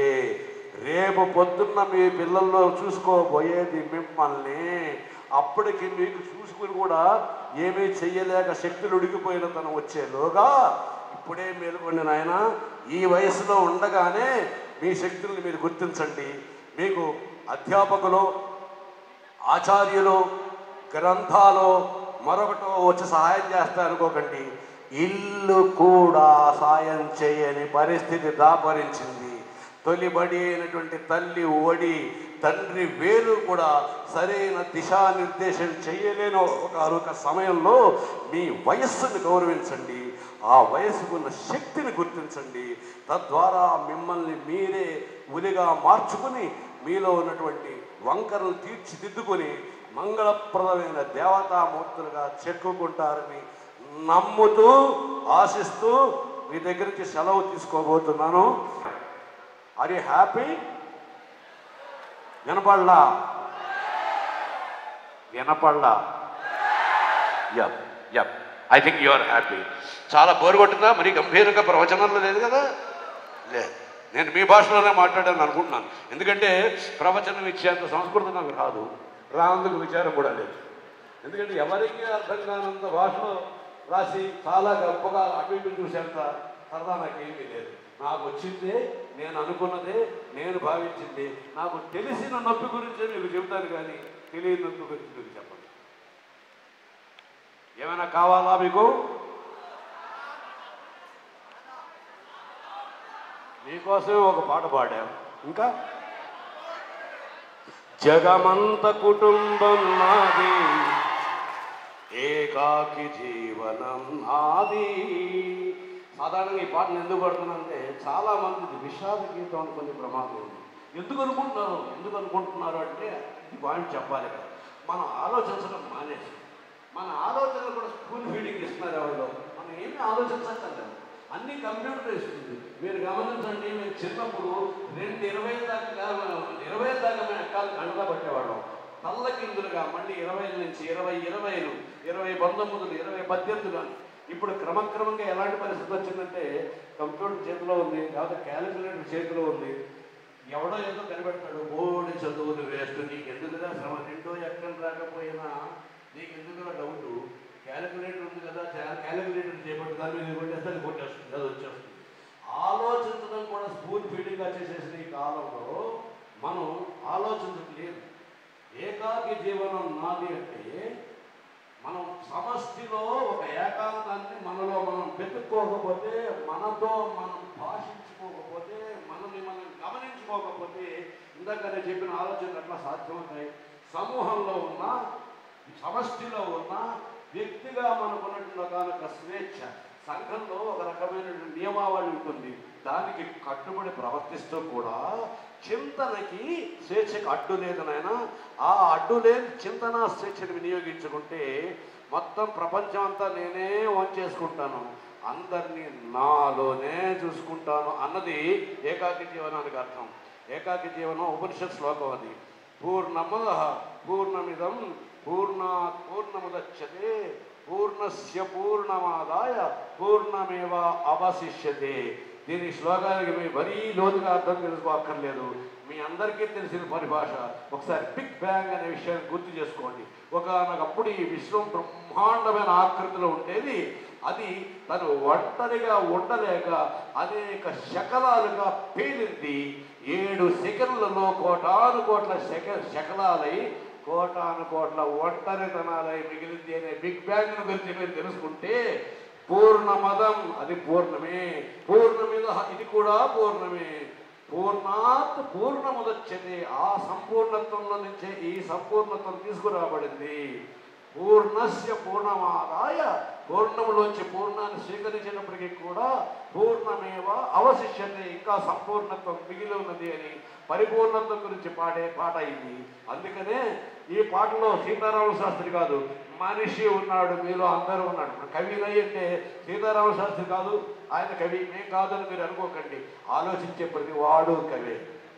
రేపు పొద్దున్న మీ పిల్లల్లో చూసుకోబోయేది మిమ్మల్ని అప్పటికి మీకు చూసుకుని కూడా ఏమీ చెయ్యలేక శక్తులు ఉడికిపోయిన తను వచ్చేలోగా ఇప్పుడే మేలుకోండి నాయన ఈ వయసులో ఉండగానే మీ శక్తుల్ని మీరు గుర్తించండి మీకు అధ్యాపకులు ఆచార్యులు గ్రంథాలు మరొకటో వచ్చి సహాయం చేస్తా అనుకోకండి ఇల్లు కూడా సాయం చేయని పరిస్థితి దాపరించింది తొలిబడి అయినటువంటి తల్లి ఒడి తండ్రి వేలు కూడా సరైన దిశానిర్దేశం చేయలేని ఒక ఒక సమయంలో మీ వయస్సును గౌరవించండి ఆ వయసుకున్న శక్తిని గుర్తించండి తద్వారా మిమ్మల్ని మీరే ఉలిగా మార్చుకుని మీలో ఉన్నటువంటి వంకరలు తీర్చిదిద్దుకొని మంగళప్రదమైన దేవతామూర్తులుగా చెక్కుకుంటారని నమ్ముతూ ఆశిస్తూ మీ దగ్గర నుంచి సెలవు తీసుకోబోతున్నాను ఆర్ యూ హ్యాపీ వినపడలా వినపడలా yup yup I think you are happy చాలా బోరు కొట్టిందా మరి గంభీరంగా ప్రవచనంలో లేదు కదా లేదు నేను మీ భాషలోనే మాట్లాడాను అనుకుంటున్నాను ఎందుకంటే ప్రవచనం ఇచ్చేంత సంస్కృతం నాకు రాదు రానందుకు విచారం కూడా లేదు ఎందుకంటే ఎవరికి అర్థం కానంత భాషలో రాసి చాలా గొప్పగా అటు ఇటు చూసేంత సరదా నాకేమీ లేదు నాకు వచ్చిందే నేను అనుకున్నదే నేను భావించింది నాకు తెలిసిన నొప్పి గురించే మీకు చెబుతాను కానీ తెలియని నొప్పి గురించి మీకు చెప్పండి ఏమైనా కావాలా మీకు మీకోసమే ఒక పాట పాడాం ఇంకా జగమంత కుటుంబం నాది ఏకాకి జీవనం నాది సాధారణంగా ఈ పాటను ఎందుకు పడుతున్నానంటే చాలా మంది విషాద గీతం అనుకునే ప్రమాదం ఉంది ఎందుకు అనుకుంటున్నారు ఎందుకు అనుకుంటున్నారు అంటే ఇది పాయింట్ చెప్పాలి కదా మనం ఆలోచించడం మానేసి మన ఆలోచనలు కూడా స్కూల్ ఫీడింగ్ ఇస్తున్నారు ఎవరిలో మనం ఏమీ ఆలోచించక్కర్లేదు అన్ని కంప్యూటర్ ఇస్తుంది మీరు గమనించండి మేము చిన్నప్పుడు రెండు ఇరవై దాకా ఇరవై దాకా మేము ఎక్కాలి గంటల పట్టేవాళ్ళం తల్ల కిందులుగా మళ్ళీ ఇరవై నుంచి ఇరవై ఇరవైలు ఇరవై పంతొమ్మిదిలు ఇరవై పద్దెనిమిదిలు అని ఇప్పుడు క్రమక్రమంగా ఎలాంటి పరిస్థితి వచ్చిందంటే కంప్యూటర్ చేతిలో ఉంది లేకపోతే క్యాలిక్యులేటర్ చేతిలో ఉంది ఎవడో ఏదో కనిపెడతాడు బోర్డు చదువులు వేస్ట్ నీకు ఎందుకురా శ్రమ రెండో ఎక్కడ రాకపోయినా నీకు ఎందుకురా డౌట్ క్యాలిక్యులేటర్ ఉంది కదా క్యాలిక్యులేటర్ చేపట్టి దాని మీద కొట్టేస్తే అది కొట్టేస్తుంది అది వచ్చేస్తుంది ఆలోచించడం కూడా స్పూన్ ఫీడింగ్గా చేసేసిన ఈ కాలంలో మనం ఆలోచించట్లేదు ఏకాకి జీవనం నాది అంటే మనం సమష్టిలో ఒక ఏకాంతాన్ని మనలో మనం వెతుక్కోకపోతే మనతో మనం భాషించుకోకపోతే మనల్ని మనం గమనించుకోకపోతే ఇందాకనే చెప్పిన ఆలోచనలు ఎట్లా సాధ్యమవుతాయి సమూహంలో ఉన్న సమష్టిలో ఉన్న వ్యక్తిగా మనకున్నటువంటి ఒకనొక స్వేచ్ఛ సంఘంలో ఒక రకమైన నియమావళి ఉంటుంది దానికి కట్టుబడి ప్రవర్తిస్తూ కూడా చింతనకి స్వేచ్ఛకి అడ్డు లేదు నాయన ఆ అడ్డు లేని చింతన స్వేచ్ఛను వినియోగించుకుంటే మొత్తం ప్రపంచం అంతా నేనే వంచేసుకుంటాను అందరినీ నాలోనే చూసుకుంటాను అన్నది ఏకాకి జీవనానికి అర్థం ఏకాకి జీవనం ఉపనిషత్ శ్లోకం అది పూర్ణమద పూర్ణమిదం పూర్ణాత్ పూర్ణముదచ్చతే పూర్ణస్య పూర్ణమాదాయ పూర్ణమేవ అవశిష్యతే దీని శ్లోకానికి మీ మరీ లోతుగా అర్థం తెలుసుకోక్కర్లేదు మీ అందరికీ తెలిసిన పరిభాష ఒకసారి బిగ్ బ్యాంగ్ అనే విషయాన్ని గుర్తు చేసుకోండి ఒకనొకప్పుడు ఈ విశ్వం బ్రహ్మాండమైన ఆకృతిలో ఉండేది అది తను ఒంటరిగా ఉండలేక అనేక శకలాలుగా పేలింది ఏడు సెకండ్లలో కోటాను కోట్ల శక శకలాలై కోటాను కోట్ల ఒంటరితనాలై మిగిలింది అనే బిగ్ బ్యాంగ్ గురించి మీరు తెలుసుకుంటే పూర్ణమదం అది పూర్ణమే పూర్ణమిద ఇది కూడా పూర్ణమే పూర్ణాత్ పూర్ణముదచ్చతే ఆ సంపూర్ణత్వంలో నుంచే ఈ సంపూర్ణత్వం తీసుకురాబడింది పూర్ణస్య పూర్ణమాదాయ పూర్ణములోంచి పూర్ణాన్ని స్వీకరించినప్పటికీ కూడా పూర్ణమేవ అవశిష్యతే ఇంకా సంపూర్ణత్వం మిగిలి ఉన్నది అని పరిపూర్ణత్వం గురించి పాడే పాట ఇది అందుకనే ఈ పాటలో సీతారామ శాస్త్రి కాదు మనిషి ఉన్నాడు మీలో అందరూ ఉన్నాడు ఇప్పుడు కవినై అంటే సీతారామ శాస్త్రి కాదు ఆయన కవి మేం కాదని మీరు అనుకోకండి ఆలోచించే ప్రతి వాడు కవే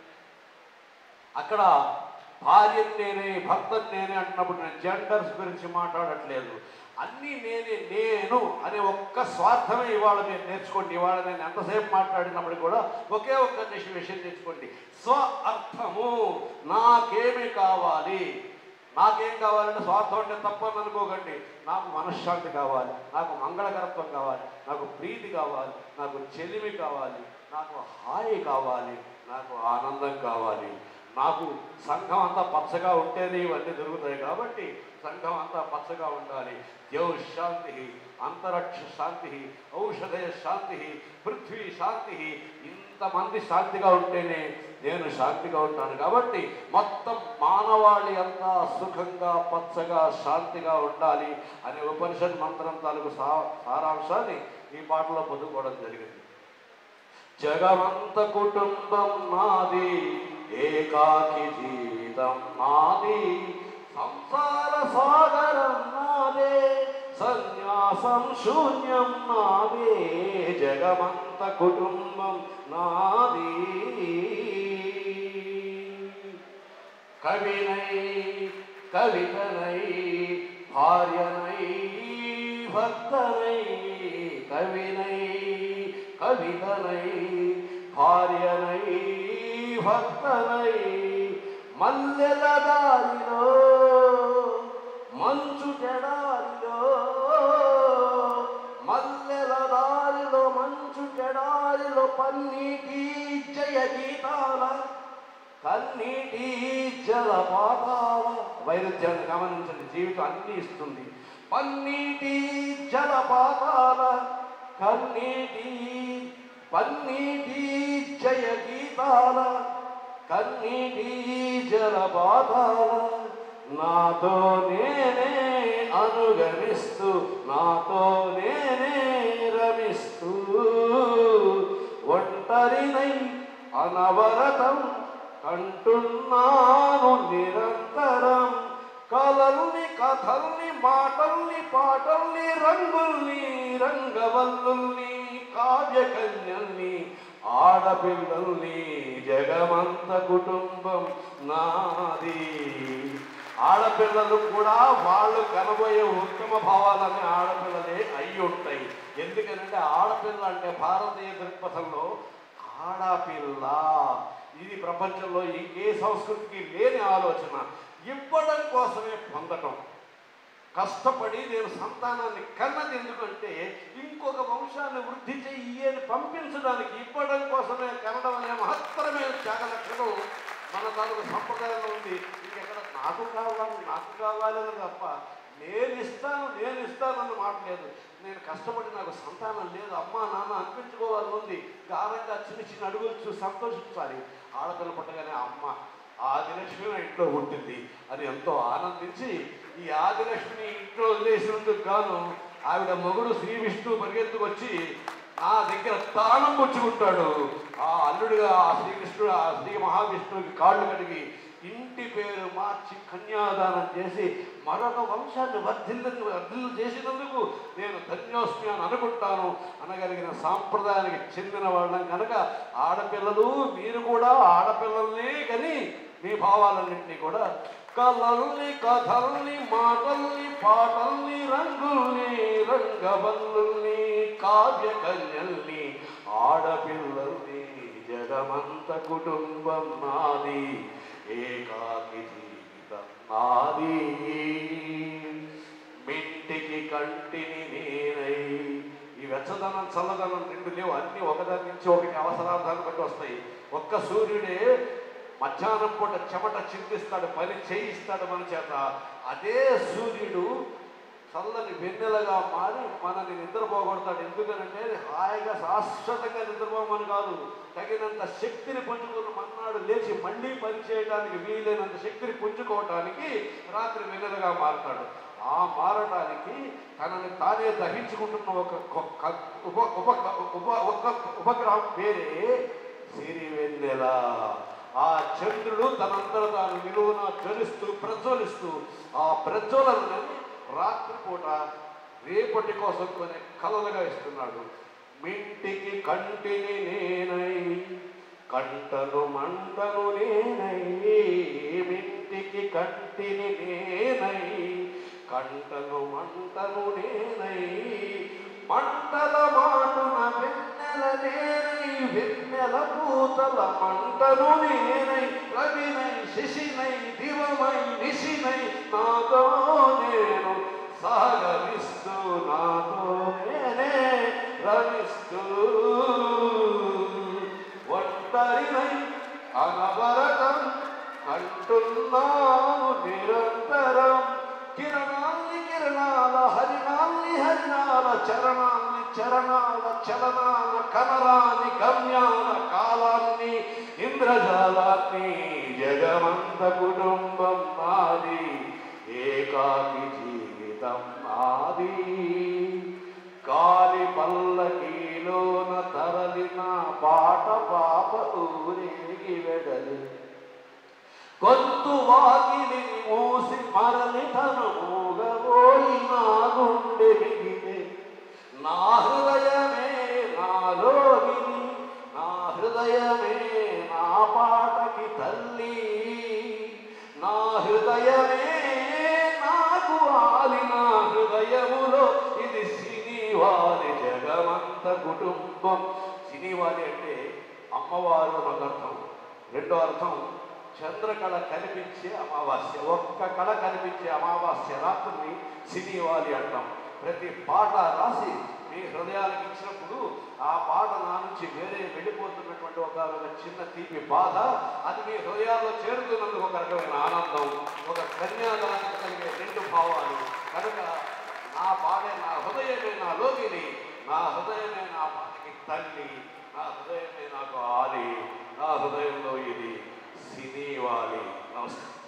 అక్కడ భార్యను నేనే భర్తను నేనే అంటున్నప్పుడు నేను జెండర్స్ గురించి మాట్లాడట్లేదు అన్నీ నేనే నేను అనే ఒక్క స్వార్థమే ఇవాళ మీరు నేర్చుకోండి ఇవాళ నేను ఎంతసేపు మాట్లాడినప్పుడు కూడా ఒకే ఒక్క విషయం విషయం నేర్చుకోండి స్వ అర్థము నాకేమి కావాలి నాకేం కావాలంటే స్వార్థం అంటే తప్పని అనుకోకండి నాకు మనశ్శాంతి కావాలి నాకు మంగళకరత్వం కావాలి నాకు ప్రీతి కావాలి నాకు చెలిమి కావాలి నాకు హాయి కావాలి నాకు ఆనందం కావాలి నాకు సంఘం అంతా పచ్చగా ఉంటేనే ఇవన్నీ దొరుకుతాయి కాబట్టి సంఘం అంతా పచ్చగా ఉండాలి దేవ శాంతి అంతరిక్ష శాంతి ఔషధయ శాంతి పృథ్వీ శాంతి ఇంతమంది శాంతిగా ఉంటేనే నేను శాంతిగా ఉంటాను కాబట్టి మొత్తం మానవాళి అంతా సుఖంగా పచ్చగా శాంతిగా ఉండాలి అనే ఉపనిషత్ మంత్రం తాలూకు సా సారాంశాన్ని ఈ పాటలో పొందుకోవడం జరిగింది జగమంత కుటుంబం నాది ఏకాకి జీవితం నాది సంసార సాగరం నాదే సన్యాసం శూన్యం నాదే జగమంత కుటుంబం నాది కవినై కవితనై భార్యనై భక్తనై కవినై కవితనై భార్యనై భక్తనై మల్లెల దారిలో మంచు చెడారిలో మల్లెల దారిలో మంచు చెడారిలో పన్నీటి జయ గీతాల కన్నీటి జలపాతాల వైరుధ్యాన్ని గమనించండి జీవితం అన్ని ఇస్తుంది పన్నీటి జలపాతాల కన్నీటి పన్నీటి జయ గీతాల కన్నీటి జలపాతాల నాతో నేనే అనుగమిస్తూ నాతో నేనే రమిస్తూ ఒంటరినై అనవరతం కంటున్నాను నిరంతరం కలల్ని కథల్ని మాటల్ని పాటల్ని రంగుల్ని రంగవల్లుల్ని కావ్యకన్యల్ని ఆడపిల్లల్ని జగమంత కుటుంబం నాది ఆడపిల్లలు కూడా వాళ్ళు కనబోయే ఉత్తమ భావాలని ఆడపిల్లలే అయి ఉంటాయి ఎందుకనంటే ఆడపిల్ల అంటే భారతీయ దృక్పథంలో ఆడపిల్ల ఇది ప్రపంచంలో ఇంకే సంస్కృతికి లేని ఆలోచన ఇవ్వడం కోసమే పొందటం కష్టపడి నేను సంతానాన్ని కన్నది ఎందుకంటే ఇంకొక వంశాన్ని వృద్ధి చెయ్యి అని పంపించడానికి ఇవ్వడం కోసమే కనడం అనే మహత్తరమైన త్యాగ లక్షణం మన తాలూకు సంప్రదాయంలో ఉంది ఇంకెక్కడ నాకు కావాలి నాకు కావాలని తప్ప నేను ఇస్తాను నేను ఇస్తానన్న మాట లేదు నేను కష్టపడి నాకు సంతానం లేదు అమ్మా నాన్న అనిపించుకోవాలని ఉంది గారంగా చిన్న చిన్న అడుగులు చూసి సంతోషించాలి ఆడపిల్ల పుట్టగానే అమ్మ ఆదిలక్ష్మి నా ఇంట్లో ఉంటుంది అని ఎంతో ఆనందించి ఈ ఆదిలక్ష్మిని ఇంట్లో వదిలేసినందుకు గాను ఆవిడ మొగుడు శ్రీ విష్ణు పరిగెత్తుకొచ్చి నా దగ్గర తాళం పుచ్చుకుంటాడు ఆ అల్లుడిగా ఆ శ్రీకృష్ణుడు ఆ శ్రీ మహావిష్ణువుకి కాళ్ళు కడిగి ఇంటి పేరు మార్చి కన్యాదానం చేసి మరొక వంశాన్ని వర్ధిల్లని వర్ధిల్లు చేసినందుకు నేను ధన్యోస్మి అని అనుకుంటాను అనగలిగిన సాంప్రదాయానికి చెందిన వాళ్ళం కనుక ఆడపిల్లలు మీరు కూడా ఆడపిల్లల్ని కానీ మీ భావాలన్నింటినీ కూడా కలల్ని కథల్ని మాటల్ని పాటల్ని రంగుల్ని రంగబల్లుల్ని కావ్య కన్యల్ని ఆడపిల్లల్ని జగమంత కుటుంబం నాది ఏకాకి జీవితం నాది మింటికి కంటిని నేనై ఈ వెచ్చదనం చల్లదనం రెండు లేవు అన్ని ఒకదాని నుంచి ఒకటి అవసరార్థాన్ని బట్టి వస్తాయి ఒక్క సూర్యుడే మధ్యాహ్నం పూట చెమట చిందిస్తాడు పని చేయిస్తాడు మన చేత అదే సూర్యుడు చల్లని వెన్నెలగా మారి మనని నిద్రపోగొడతాడు ఎందుకనంటే హాయిగా శాశ్వతంగా నిద్రపోమని కాదు తగినంత శక్తిని పుంజుకున్న మన్నాడు లేచి మళ్ళీ పని చేయడానికి వీలైనంత శక్తిని పుంజుకోవటానికి రాత్రి వెన్నెలగా మారతాడు ఆ మారటానికి తనని తానే దహించుకుంటున్న ఒక కొ- ఉప ఉప ఉప ఒక ఉపగ్రహం పేరే సిరి వెన్నెల ఆ చంద్రుడు తనంతట తాను నిలువున జ్వలిస్తూ ప్రజ్వలిస్తూ ఆ ప్రజ్వలనని రాత్రిపూట రేపటి కోసం కొనే కలలుగా ఇస్తున్నాడు మింటికి కంటిని నేనై కంటను మంటను నేనై మింటికి కంటిని నేనై కంటను మంటను నేనై మంటల మాటున వెన్నెల నేనై వెన్నెల పూతల మంటను నేనై రవినై శశినై దివమై నిశినై నాతో నేను సాగరిస్తూ నాతో నేనే రమిస్తూ ఒంటరినై అనవరతం కంటున్నాను నిరంతరం కిరణాల్ని కిరణాల హరిణాల్ని హరిణాల చరణాల్ని చరణాల చలనాల కమలాన్ని గమ్యాల కాలాన్ని ఇంద్రజాలాన్ని జగమంత కుటుంబం నాది ఏకాకి జీవితం నాది కాలి పల్లకీలోన తరలిన పాట పాప ఊరేగి వెడలి గొంతు వాకిలి మూసి మరలి తను మూగబోయి నా గుండె మిగిలే నా హృదయమే నాలోగిని నా హృదయమే నా పాటకి తల్లి నా హృదయమే సినివాలి జగమంత కుటుంబం సినివాలి అంటే అమ్మవారు అని ఒక అర్థం రెండో అర్థం చంద్రకళ కనిపించే అమావాస్య ఒక్క కళ కనిపించే అమావాస్య రాత్రిని సినివాలి అంటాం ప్రతి పాట రాసి మీ హృదయాలకు ఇచ్చినప్పుడు ఆ పాట నా నుంచి వేరే వెళ్ళిపోతున్నటువంటి ఒక ఒక చిన్న తీపి బాధ అది మీ హృదయాల్లో చేరుతున్నందుకు ఒక రకమైన ఆనందం ఒక కన్యాదానం కలిగే రెండు భావాలు కనుక నా పాడే నా హృదయమే నా లోగిని నా హృదయమే నా పాటకి తల్లి నా హృదయమే నాకు ఆలి నా హృదయంలో ఇది సినీవాలి నమస్కారం